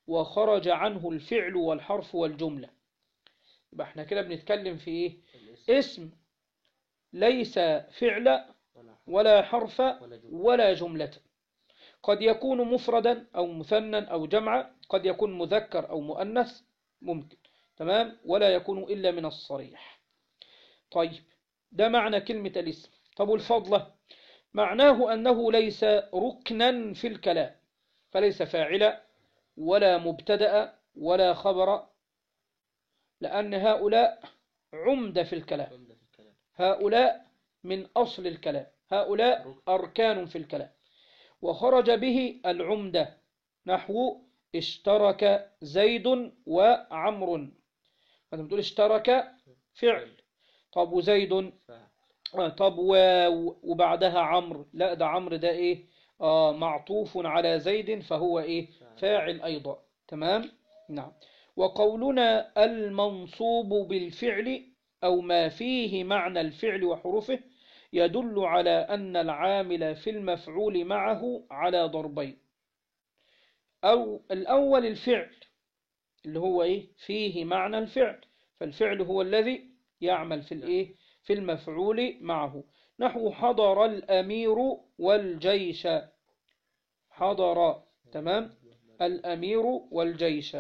وخرج عنه الفعل والحرف والجملة يبقى احنا كده بنتكلم في ايه الاسم اسم ليس فعل ولا حرف ولا حرف ولا جملة ولا جملة قد يكون مفردا أو مثنى أو جمعا قد يكون مذكر أو مؤنث ممكن تمام ولا يكون إلا من الصريح طيب ده معنى كلمة الاسم طب والفضلة معناه أنه ليس ركنا في الكلام فليس فاعلا ولا مبتدأ ولا خبر لأن هؤلاء عمدة في الكلام عمدة في الكلام هؤلاء من أصل الكلام هؤلاء أركان في الكلام وخرج به العمدة نحو اشترك زيد وعمر أنت بتقول اشترك فعل طب وزيد فاعل آه، طب و- وبعدها عمرو لا ده عمرو ده ايه آه معطوف على زيد فهو ايه فاعل ايضا تمام نعم وقولنا المنصوب بالفعل او ما فيه معنى الفعل وحروفه يدل على ان العامل في المفعول معه على ضربين او الاول الفعل اللي هو ايه فيه معنى الفعل فالفعل هو الذي يعمل في الايه في المفعول معه نحو حضر الأمير والجيش حضر تمام الأمير والجيش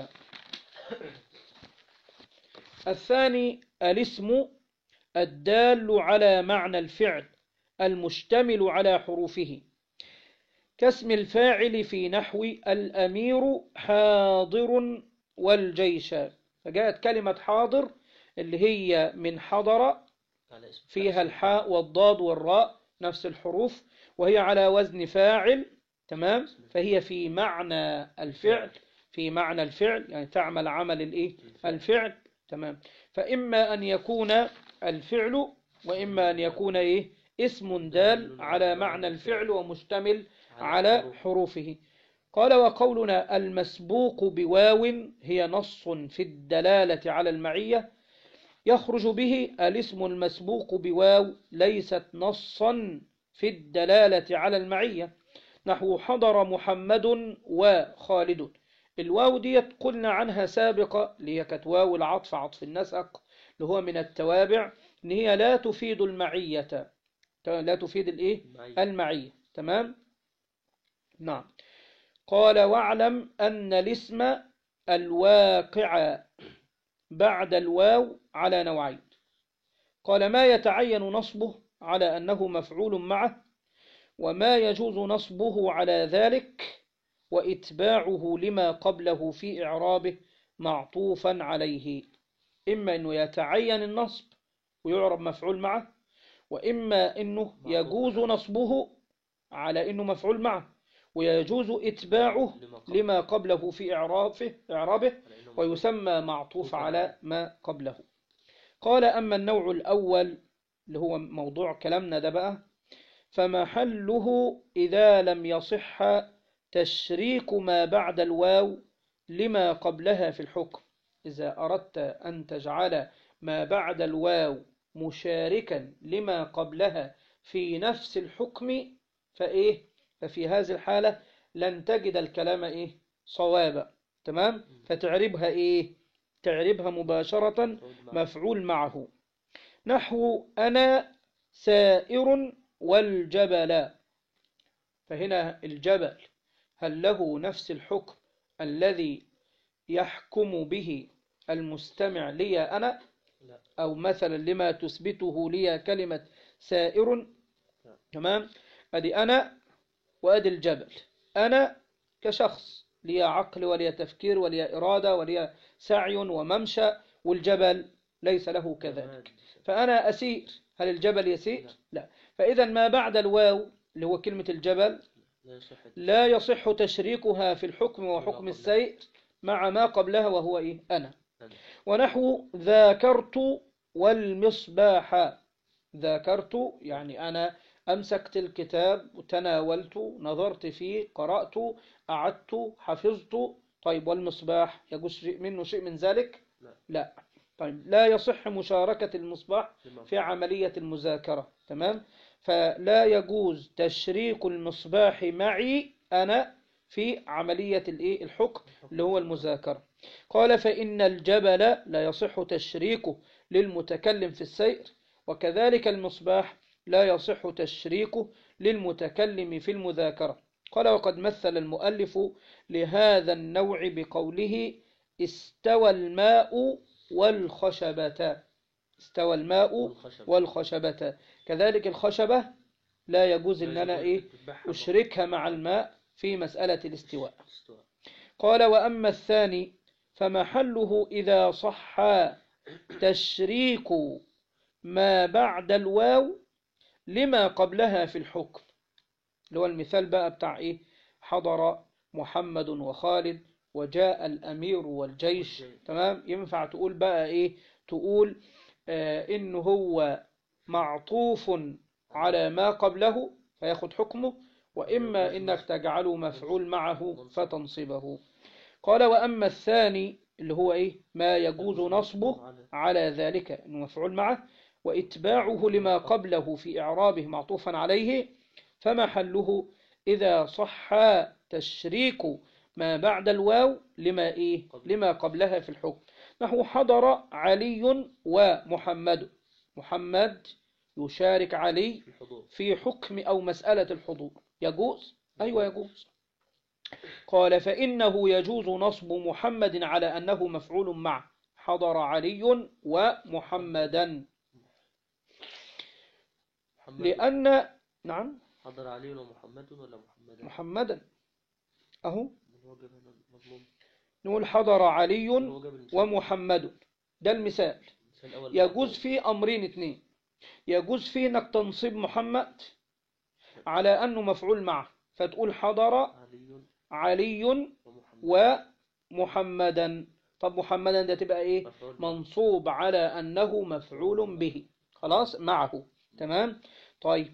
الثاني الاسم الدال على معنى الفعل المشتمل على حروفه كاسم الفاعل في نحو الأمير حاضر والجيش فجاءت كلمة حاضر اللي هي من حضر على اسم فيها الحاء والضاد والراء نفس الحروف وهي على وزن فاعل تمام فهي في معنى الفعل في معنى الفعل يعني تعمل عمل الايه الفعل تمام فإما أن يكون الفعل وإما أن يكون ايه اسم دال على معنى الفعل ومشتمل على حروف. حروفه قال وقولنا المسبوق بواو هي نص في الدلالة على المعية يخرج به الاسم المسبوق بواو ليست نصا في الدلالة على المعية نحو حضر محمد وخالد الواو ديت قلنا عنها سابقة اللي هي كانت واو العطف عطف النسق اللي هو من التوابع ان هي لا تفيد المعية لا تفيد الايه معي. المعية تمام نعم قال واعلم أن الاسم الواقع بعد الواو على نوعين قال ما يتعين نصبه على أنه مفعول معه وما يجوز نصبه على ذلك وإتباعه لما قبله في إعرابه معطوفا عليه إما أنه يتعين النصب ويعرب مفعول معه وإما أنه يجوز نصبه على أنه مفعول معه ويجوز إتباعه لما قبل. لما قبله في إعرابه, إعرابه على إنه ويسمى معطوف على ما قبله قال أما النوع الأول اللي هو موضوع كلامنا ده بقى فمحله إذا لم يصح تشريك ما بعد الواو لما قبلها في الحكم إذا أردت أن تجعل ما بعد الواو مشاركا لما قبلها في نفس الحكم فإيه ففي هذه الحالة لن تجد الكلام إيه صوابا تمام فتعربها إيه تعربها مباشرة تعود مع- مفعول معه نحو أنا سائر والجبل فهنا الجبل هل له نفس الحكم الذي يحكم به المستمع لي أنا لا. أو مثلا لما تثبته لي كلمة سائر لا. تمام أدي أنا وأدي الجبل أنا كشخص لي عقل ولي تفكير ولي إرادة ولي سعي وممشى والجبل ليس له كذلك فأنا أسير هل الجبل يسير؟ لا. لا فإذا ما بعد الواو اللي هو كلمة الجبل لا يصح لا يصح تشريكها في الحكم وحكم قبلها. السير مع ما قبلها وهو إيه؟ أنا أنا. ونحو ذاكرت والمصباح ذاكرت يعني أنا أمسكت الكتاب وتناولت نظرت فيه قرأت أعدت حفظت طيب والمصباح يجوز شيء منه شيء من ذلك لا. لا طيب لا يصح مشاركة المصباح لما في عملية المذاكرة تمام فلا يجوز تشريك المصباح معي أنا في عملية الإيه الحكم اللي هو المذاكرة قال فإن الجبل لا يصح تشريكه للمتكلم في السير وكذلك المصباح لا يصح تشريكه للمتكلم في المذاكرة قال وقد مثل المؤلف لهذا النوع بقوله استوى الماء والخشبتان استوى الماء والخشب. والخشبتان كذلك الخشبة لا يجوز ان انا ايه تذبحها اشركها مع الماء في مسألة الاستواء استواء. قال وأما الثاني فمحله إذا صح تشريك ما بعد الواو لما قبلها في الحكم اللي هو المثال بقى بتاع إيه حضر محمد وخالد وجاء الأمير والجيش والجيش. تمام ينفع تقول بقى إيه تقول آه إنه هو معطوف على ما قبله فياخد حكمه وإما إنك تجعله مفعول معه فتنصبه قال وأما الثاني اللي هو إيه ما يجوز نصبه على ذلك إنه مفعول معه وإتباعه لما قبله في إعرابه معطوفا عليه فمحله إذا صح تشريك ما بعد الواو لما إيه لما قبلها في الحكم نحو حضر علي ومحمد محمد يشارك علي في الحضور في حكم أو مسألة الحضور يجوز أيوة يجوز قال فإنه يجوز نصب محمد على أنه مفعول معه حضر علي ومحمدا محمد لأن نعم حضر علي ومحمد ولا محمد محمدا أهو من هو جاب هنا المظلوم نقول حضر علي من هو جاب المثال ومحمد ده المثال المثال الأول يجوز فيه أمرين اتنين يجوز فيه انك تنصب محمد على أنه مفعول معه فتقول حضر علي علي ومحمد ومحمدا طب محمدا ده تبقى ايه مفعول معه. منصوب على أنه مفعول به خلاص معه تمام طيب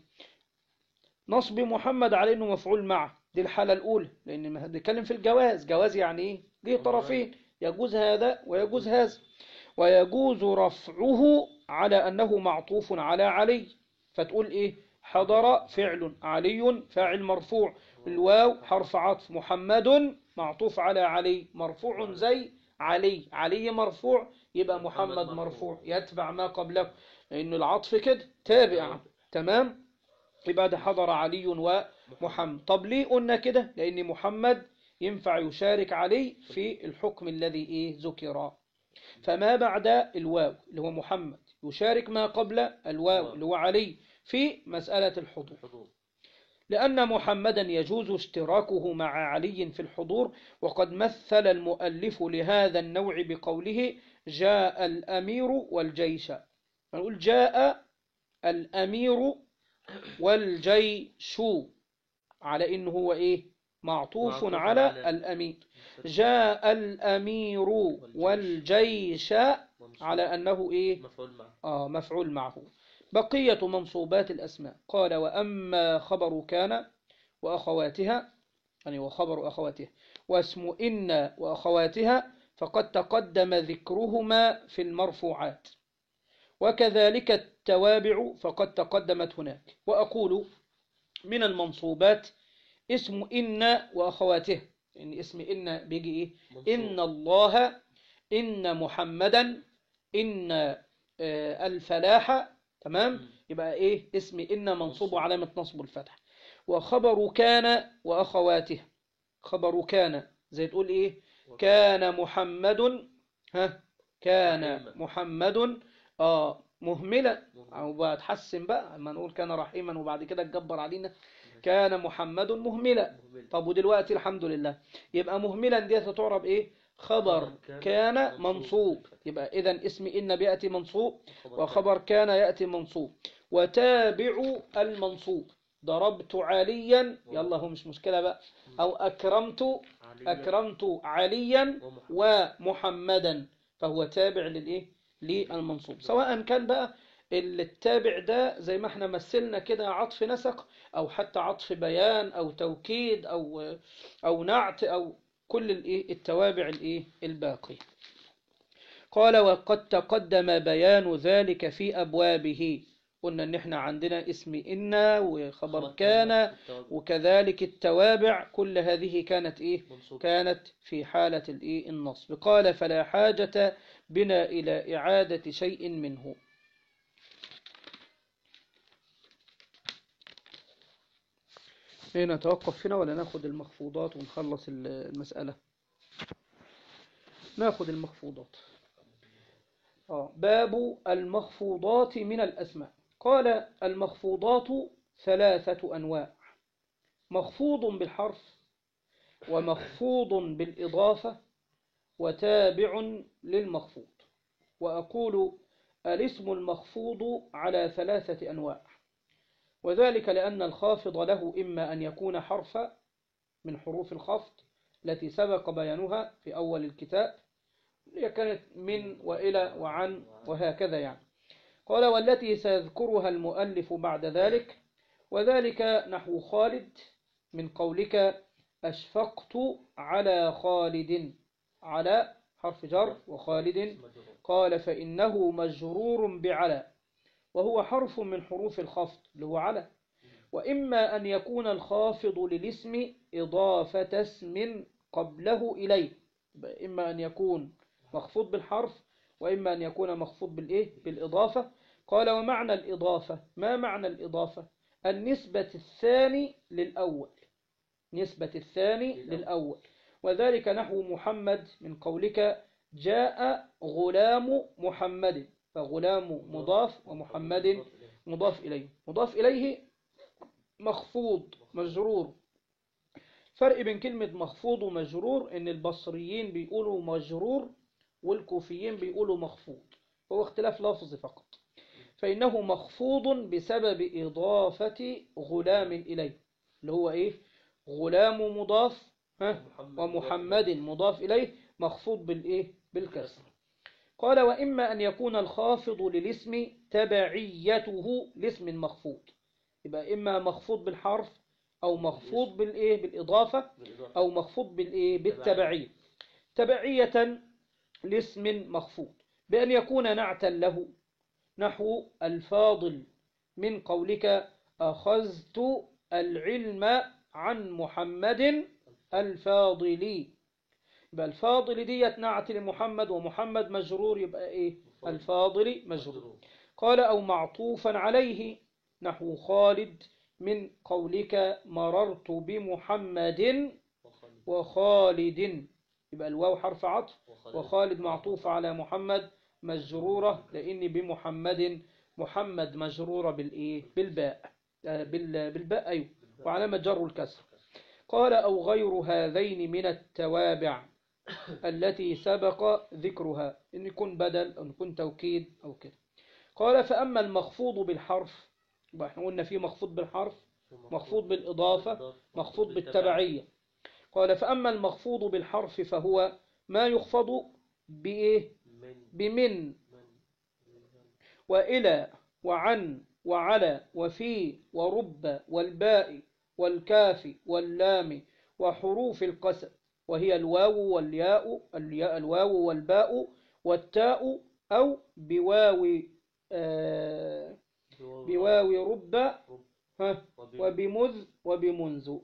نصب محمد على أنه مفعول معه دي الحالة الأولى لأن ما بنتكلم في الجواز جواز يعني ايه ليه طرفين يجوز هذا ويجوز هذا ويجوز رفعه على أنه معطوف على علي فتقول إيه حضر فعل علي فاعل مرفوع الواو حرف عطف محمد معطوف على علي مرفوع زي علي علي مرفوع يبقى محمد محمد مرفوع مرفوع. يتبع ما قبله لأن العطف كده تابع تمام يبقى ده حضر علي ومحمد طب ليه قلنا كده لأن محمد ينفع يشارك علي في الحكم الذي إيه ذكر فما بعد الواو اللي هو محمد يشارك ما قبل الواو اللي هو علي في مسألة الحضور الحضور لأن محمدا يجوز اشتراكه مع علي في الحضور وقد مثل المؤلف لهذا النوع بقوله جاء الأمير والجيش نقول جاء الأمير والجيش على إنه هو إيه معطوف معطوف على على- الأمير جاء الأمير والجيش منصوب. على أنه إيه مفعول معه آه مفعول معه بقية منصوبات الأسماء قال وأما خبر كان وأخواتها يعني وخبر أخواتها واسم إن وأخواتها فقد تقدم ذكرهما في المرفوعات وكذلك التوابع فقد تقدمت هناك وأقول من المنصوبات اسم إن وأخواتها يعني اسم إن بيجي إيه منصوب. إن الله إن محمدا إن آه، الفلاح تمام مم. يبقى إيه اسم إن منصوب منصوب. وعلامة نصب الفتح وخبر كان وأخواته خبر كان زي تقول إيه كان محمد ها كان رحيما. محمد آه مهملا مهملا. أو بتحسن بقى اما نقول كان رحيما وبعد كده تجبر علينا كان محمد مهملا مهمل. طب ودلوقتي الحمد لله يبقى مهملا دي تعرب ايه خبر خبر كان كان منصوب. منصوب يبقى اذا اسم ان بياتي منصوب وخبر وخبر كان ياتي منصوب وتابع المنصوب ضربت عليا يلا هو مش مشكله بقى او اكرمت علي اكرمت عليا ومحمد. ومحمدا فهو تابع للايه للمنصوب سواء كان بقى التابع ده زي ما احنا مثلنا كده عطف نسق او حتى عطف بيان او توكيد او او نعت او كل الايه التوابع الايه الباقي قال وقد تقدم بيان ذلك في ابوابه قلنا ان احنا عندنا اسم إن وخبر خبر كان التوابع. وكذلك التوابع كل هذه كانت ايه منصوب كانت في حالة الايه النصب قال فلا حاجة بنا إلى إعادة شيء منه هنا نتوقف هنا ولا ناخد المخفوضات ونخلص ال- المسألة ناخد المخفوضات آه. باب المخفوضات من الأسماء قال المخفوضات ثلاثة أنواع مخفوض بالحرف ومخفوض بالإضافة وتابع للمخفوض وأقول الاسم المخفوض على ثلاثة أنواع وذلك لأن الخافض له إما أن يكون حرفا من حروف الخفض التي سبق بيانها في أول الكتاب هي كانت من وإلى وعن وهكذا يعني قال والتي سيذكرها المؤلف بعد ذلك وذلك نحو خالد من قولك أشفقت على خالد على حرف جر وخالد مجرور. قال فإنه مجرور بعلى وهو حرف من حروف الخفض اللي هو على وإما أن يكون الخافض للاسم إضافة اسم قبله إليه يبقى إما أن يكون مخفوض بالحرف وإما أن يكون مخفوض بالإيه؟ بالإضافة قال ومعنى الإضافة ما معنى الإضافة النسبة الثاني للأول نسبة الثاني للأول وذلك نحو محمد من قولك جاء غلام محمد فغلام مضاف ومحمد مضاف إليه مضاف إليه مخفوض مجرور فرق بين كلمة مخفوض ومجرور إن البصريين بيقولوا مجرور والكوفيين بيقولوا مخفوض هو اختلاف لفظ فقط فإنه مخفوض بسبب إضافة غلام إليه اللي هو إيه غلام مضاف ها ومحمد مضاف إليه مخفوض بالإيه بالكسر قال وإما أن يكون الخافض للاسم تبعيته لاسم مخفوض يبقى إما مخفوض بالحرف أو مخفوض بالإيه بالإضافة بالإضافة. أو مخفوض بالإيه بالتبعية تبعية لاسم مخفوض بأن يكون نعتا له نحو الفاضل من قولك أخذت العلم عن محمد الفاضلي يبقى الفاضل ديت نعت لمحمد ومحمد مجرور يبقى ايه الفاضل مجرور قال أو معطوفا عليه نحو خالد من قولك مررت بمحمد وخالد. وخالد يبقى الواو حرف عطف وخالد. وخالد معطوف على محمد مجرورة لأن بمحمد محمد مجرورة بالإيه بالباء آه، بال- بالباء أيوه وعلامة جر الكسر قال أو غير هذين من التوابع التي سبق ذكرها إن يكون بدل أو يكون توكيد أو كده قال فأما المخفوض بالحرف يبقى احنا قلنا في مخفوض بالحرف مخفوض بالإضافة مخفوض بالتبعية قال فأما المخفوض بالحرف فهو ما يخفض بإيه من بمن من وإلى وعن وعلى وفي ورب والباء والكاف واللام وحروف القسم وهي الواو والياء الياء الواو والباء والتاء أو بواو آه بواو رب ها وبمذ وبمنذ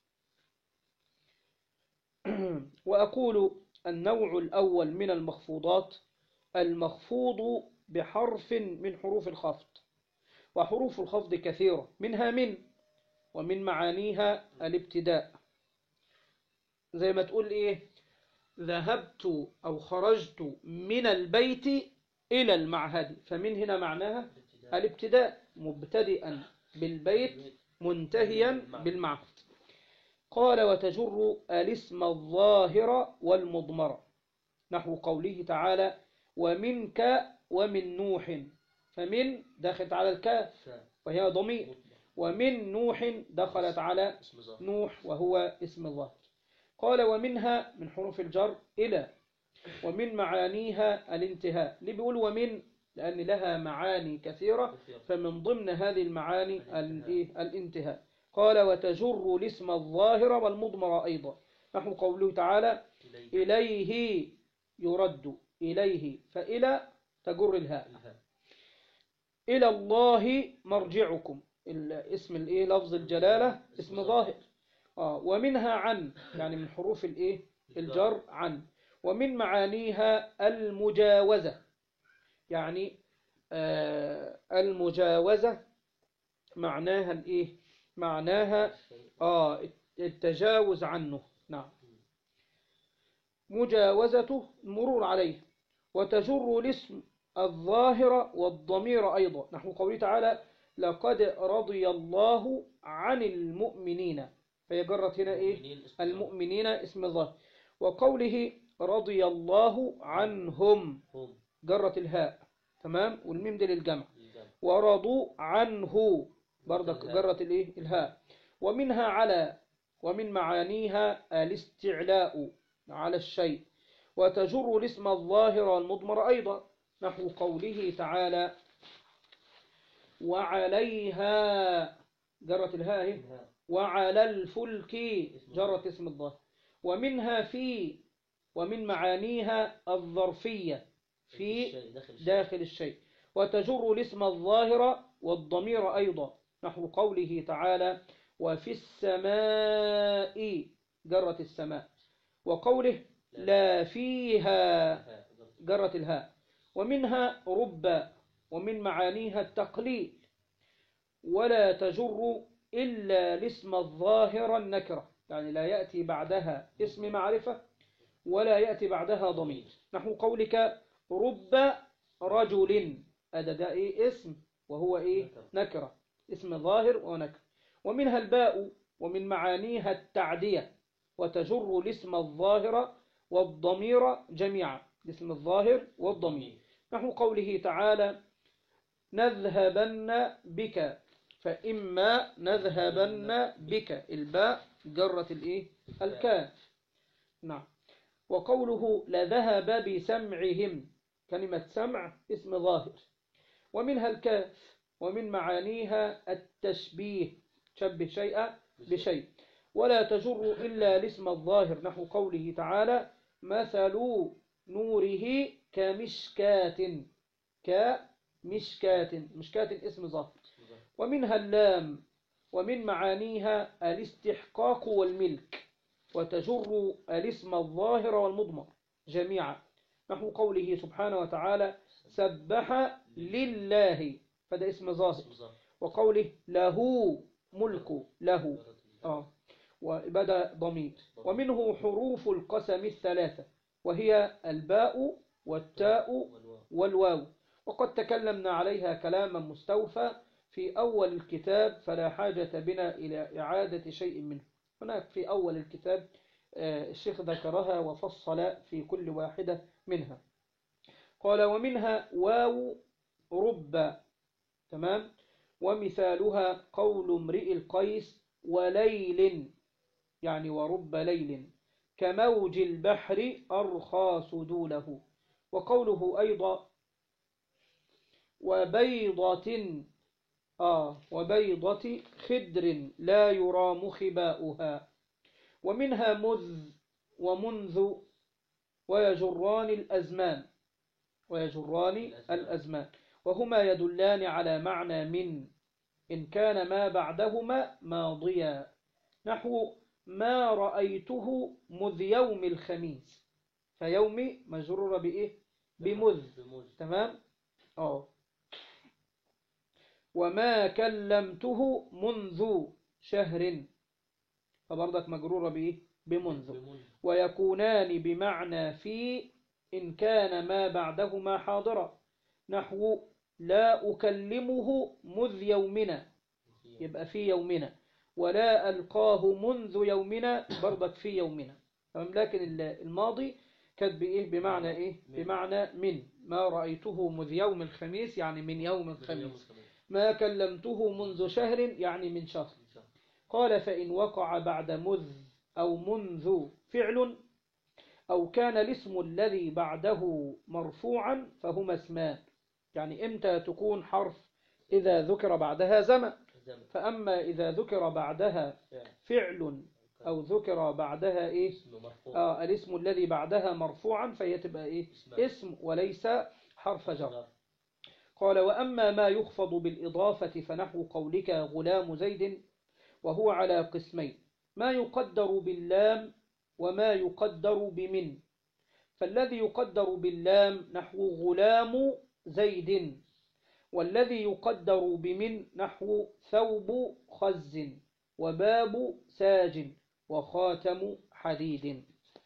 وأقول النوع الأول من المخفوضات المخفوض بحرف من حروف الخفض وحروف الخفض كثيرة منها من ومن معانيها الابتداء زي ما تقول إيه ذهبت أو خرجت من البيت إلى المعهد فمن هنا معناها الابتداء مبتدئا بالبيت منتهيا بالمعهد قال وتجر الاسم الظاهر والمضمر نحو قوله تعالى ومنك ومن نوح فمن دخلت على الكاف وهي ضمير ومن نوح دخلت على اسم ظاهر نوح وهو اسم الله قال ومنها من حروف الجر إلى ومن معانيها الانتهاء اللي بيقول ومن لأن لها معاني كثيرة فمن ضمن هذه المعاني الإيه؟ الانتهاء قال وتجر الاسم الظاهر والمضمر أيضا نحو قوله تعالى إليه إليه يرد إليه فإلى تجر الهاء الهاء إلى الله مرجعكم ال- اسم الإيه لفظ الجلالة اسم ظاهر آه ومنها عن يعني من حروف الإيه الجر عن ومن معانيها المجاوزة يعني آه المجاوزة معناها الإيه معناها آه التجاوز عنه نعم مجاوزته المرور عليه وتجر الاسم الظاهر والضمير أيضا نحو قوله تعالى لقد رضي الله عن المؤمنين فهي جرت هنا إيه المؤمنين اسم المؤمنين اسم ظاهر وقوله رضي الله عنهم هم جرت الهاء تمام والميم دي للجمع الجمع ورضوا عنه برضك الهاء. جرت الايه الهاء ومنها على ومن معانيها الاستعلاء على الشيء وتجر الاسم الظاهر والمضمر أيضا نحو قوله تعالى وعليها جرت الهاء اهي. منها وعلى الفلك جرت اسم الظاهر ومنها في ومن معانيها الظرفية في الشيء داخل الشيء داخل الشيء وتجر الاسم الظاهر والضمير أيضا نحو قوله تعالى وفي السماء جرت السماء وقوله لا فيها ها، جرت. جرت الهاء ومنها رب ومن معانيها التقليل ولا تجر إلا الاسم الظاهر النكرة يعني لا يأتي بعدها اسم معرفة ولا يأتي بعدها ضمير نحو قولك رب رجل هذا ده إيه اسم وهو إيه نكرة. نكرة اسم ظاهر ونكرة ومنها الباء ومن معانيها التعدية وتجر الاسم الظاهر والضمير جميعا الاسم الظاهر والضمير نحو قوله تعالى نذهبن بك فإما نذهبن بك الباء جرت الإيه الكاف نعم وقوله لذهب بسمعهم كلمة سمع اسم ظاهر ومنها الكاف ومن معانيها التشبيه شبه شيئا بشيء ولا تجر إلا الاسم الظاهر نحو قوله تعالى مثل نوره كمشكاة كمشكاة مشكاة اسم ظاهر ومنها اللام ومن معانيها الاستحقاق والملك وتجر الاسم الظاهر والمضمر جميعا نحو قوله سبحانه وتعالى سبح لله فده اسم ظاهر اسم ظاهر. وقوله له ملك له جرت الهاء. آه وبدأ ضمير ومنه حروف القسم الثلاثة وهي الباء والتاء والواو. والواو وقد تكلمنا عليها كلاما مستوفى في أول الكتاب فلا حاجة بنا إلى إعادة شيء منه هناك في أول الكتاب آه، الشيخ ذكرها وفصل في كل واحدة منها قال ومنها واو رب تمام ومثالها قول امرئ القيس وليل يعني ورب ليل كموج البحر أرخى سدوله وقوله أيضا وبيضة آه وبيضة خدر لا يرام خباؤها ومنها مذ ومنذ ويجران الأزمان ويجران الأزمان وهما يدلان على معنى من إن كان ما بعدهما ماضيا نحو ما رأيته مذ يوم الخميس فيومي مجرور بإيه بمذ بمذ. تمام اه وما كلمته منذ شهر فبرضك مجرورة بإيه بمنذ بمذ. ويكونان بمعنى في إن كان ما بعدهما حاضرا نحو لا أكلمه مذ يومنا يبقى في يومنا ولا ألقاه منذ يومنا برضك في يومنا تمام لكن ال- الماضي كانت بإيه بمعنى إيه من. بمعنى من ما رأيته مذ يوم الخميس يعني من يوم يوم الخميس الخميس. ما كلمته منذ شهر يعني من شهر قال فإن وقع بعد مذ أو منذ فعل أو كان الاسم الذي بعده مرفوعا فهما اسمان يعني إمتى تكون حرف إذا ذكر بعدها زمن زمن. فأما إذا ذكر بعدها فعل. فعل أو ذكر بعدها إيه اسم مرفوع آه الاسم الذي بعدها مرفوعا فهي تبقى إيه اسم. اسم وليس حرف جر قال وأما ما يخفض بالإضافة فنحو قولك غلام زيد وهو على قسمين ما يقدر باللام وما يقدر بمن فالذي يقدر باللام نحو غلام زيد والذي يقدر بمن نحو ثوب خز وباب ساج وخاتم حديد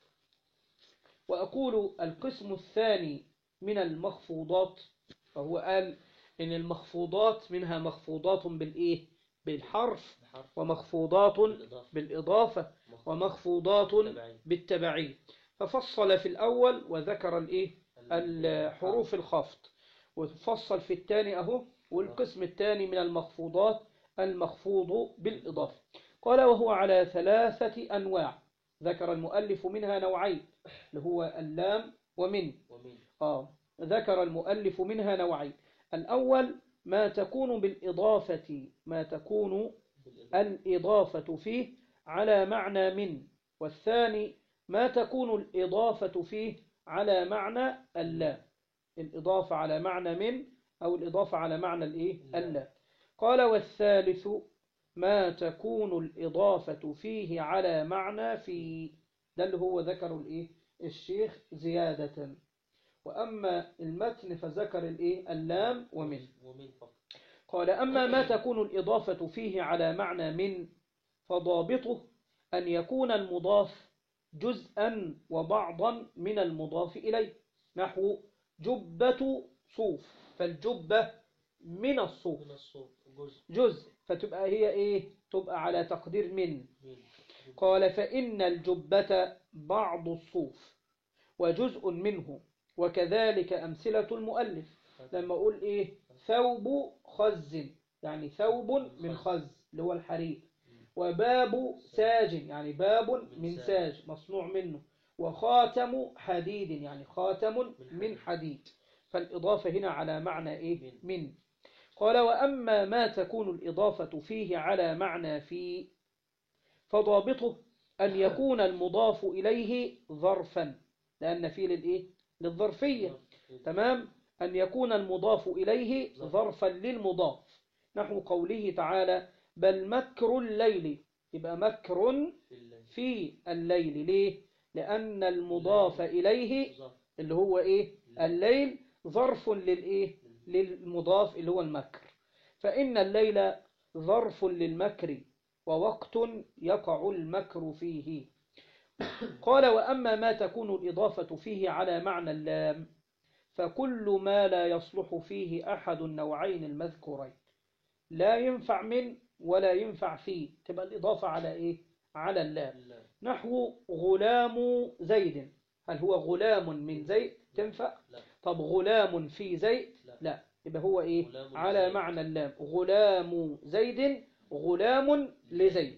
وأقول القسم الثاني من المخفوضات فهو قال إن المخفوضات منها مخفوضات بالإيه بالحرف بحرف ومخفوضات بالإضافة بالإضافة ومخفوضات تبعين. بالتبعين ففصل في الأول وذكر الإيه الحروف الخفض وفصل في الثاني أهو والقسم الثاني من المخفوضات المخفوض بالإضافة قال وهو على ثلاثة أنواع ذكر المؤلف منها نوعين اللي هو اللام ومن ومن آه ذكر المؤلف منها نوعين الأول ما تكون بالإضافة ما تكون بالإضافة الإضافة فيه على معنى من والثاني ما تكون الإضافة فيه على معنى اللام الإضافة على معنى من أو الإضافة على معنى الإيه اللام. اللام قال والثالث ما تكون الإضافة فيه على معنى في ده اللي هو ذكر الإيه الشيخ زيادة وأما المتن فذكر الإيه اللام ومن ومن فقط قال أما ما تكون الإضافة فيه على معنى من فضابطه أن يكون المضاف جزءا وبعضا من المضاف إليه نحو جبة صوف فالجبة من الصوف من الصوت جزء جزء فتبقى هي إيه تبقى على تقدير من من قال فإن الجبة بعض الصوف وجزء منه وكذلك أمثلة المؤلف لما أقول إيه ثوب خز يعني ثوب من خز اللي هو الحرير وباب ساج يعني باب من ساج مصنوع منه وخاتم حديد يعني خاتم من حديد فالإضافة هنا على معنى إيه من قال وأما ما تكون الإضافة فيه على معنى في فضابطه أن يكون المضاف إليه ظرفا لأن في للإيه للظرفية تمام أن يكون المضاف إليه ظرفا للمضاف نحو قوله تعالى بل مكر الليل يبقى مكر في الليل في الليل ليه لأن المضاف إليه ظرف اللي هو إيه الليل ظرف للإيه للمضاف اللي هو المكر فإن الليل ظرف للمكر ووقت يقع المكر فيه قال وأما ما تكون الإضافة فيه على معنى اللام فكل ما لا يصلح فيه أحد النوعين المذكورين لا ينفع من ولا ينفع فيه تبقى الإضافة على إيه؟ على اللام اللام نحو غلام زيد هل هو غلام من زيد تنفع لا طب غلام في زيد لا لا يبقى هو إيه غلام على زيد. معنى اللام غلام زيد غلام لزيد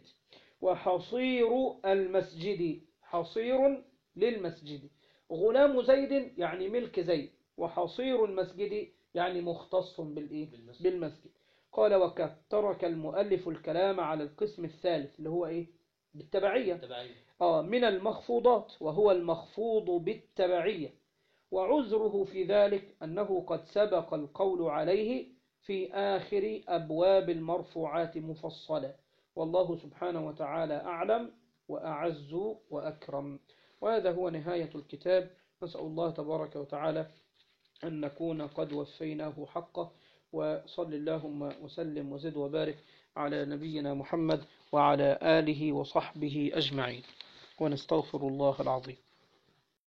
وحصير المسجد حصير للمسجد غلام زيد يعني ملك زيد وحصير المسجد يعني مختص بالإيه بالمسجد. بالمسجد قال وقد ترك المؤلف الكلام على القسم الثالث اللي هو إيه بالتبعية تبعين آه من المخفوضات وهو المخفوض بالتبعية وعذره في ذلك أنه قد سبق القول عليه في آخر أبواب المرفوعات مفصلة والله سبحانه وتعالى أعلم وأعز وأكرم وهذا هو نهاية الكتاب نسأل الله تبارك وتعالى أن نكون قد وفيناه حقه وصل اللهم وسلم وزد وبارك على نبينا محمد وعلى آله وصحبه أجمعين ونستغفر الله العظيم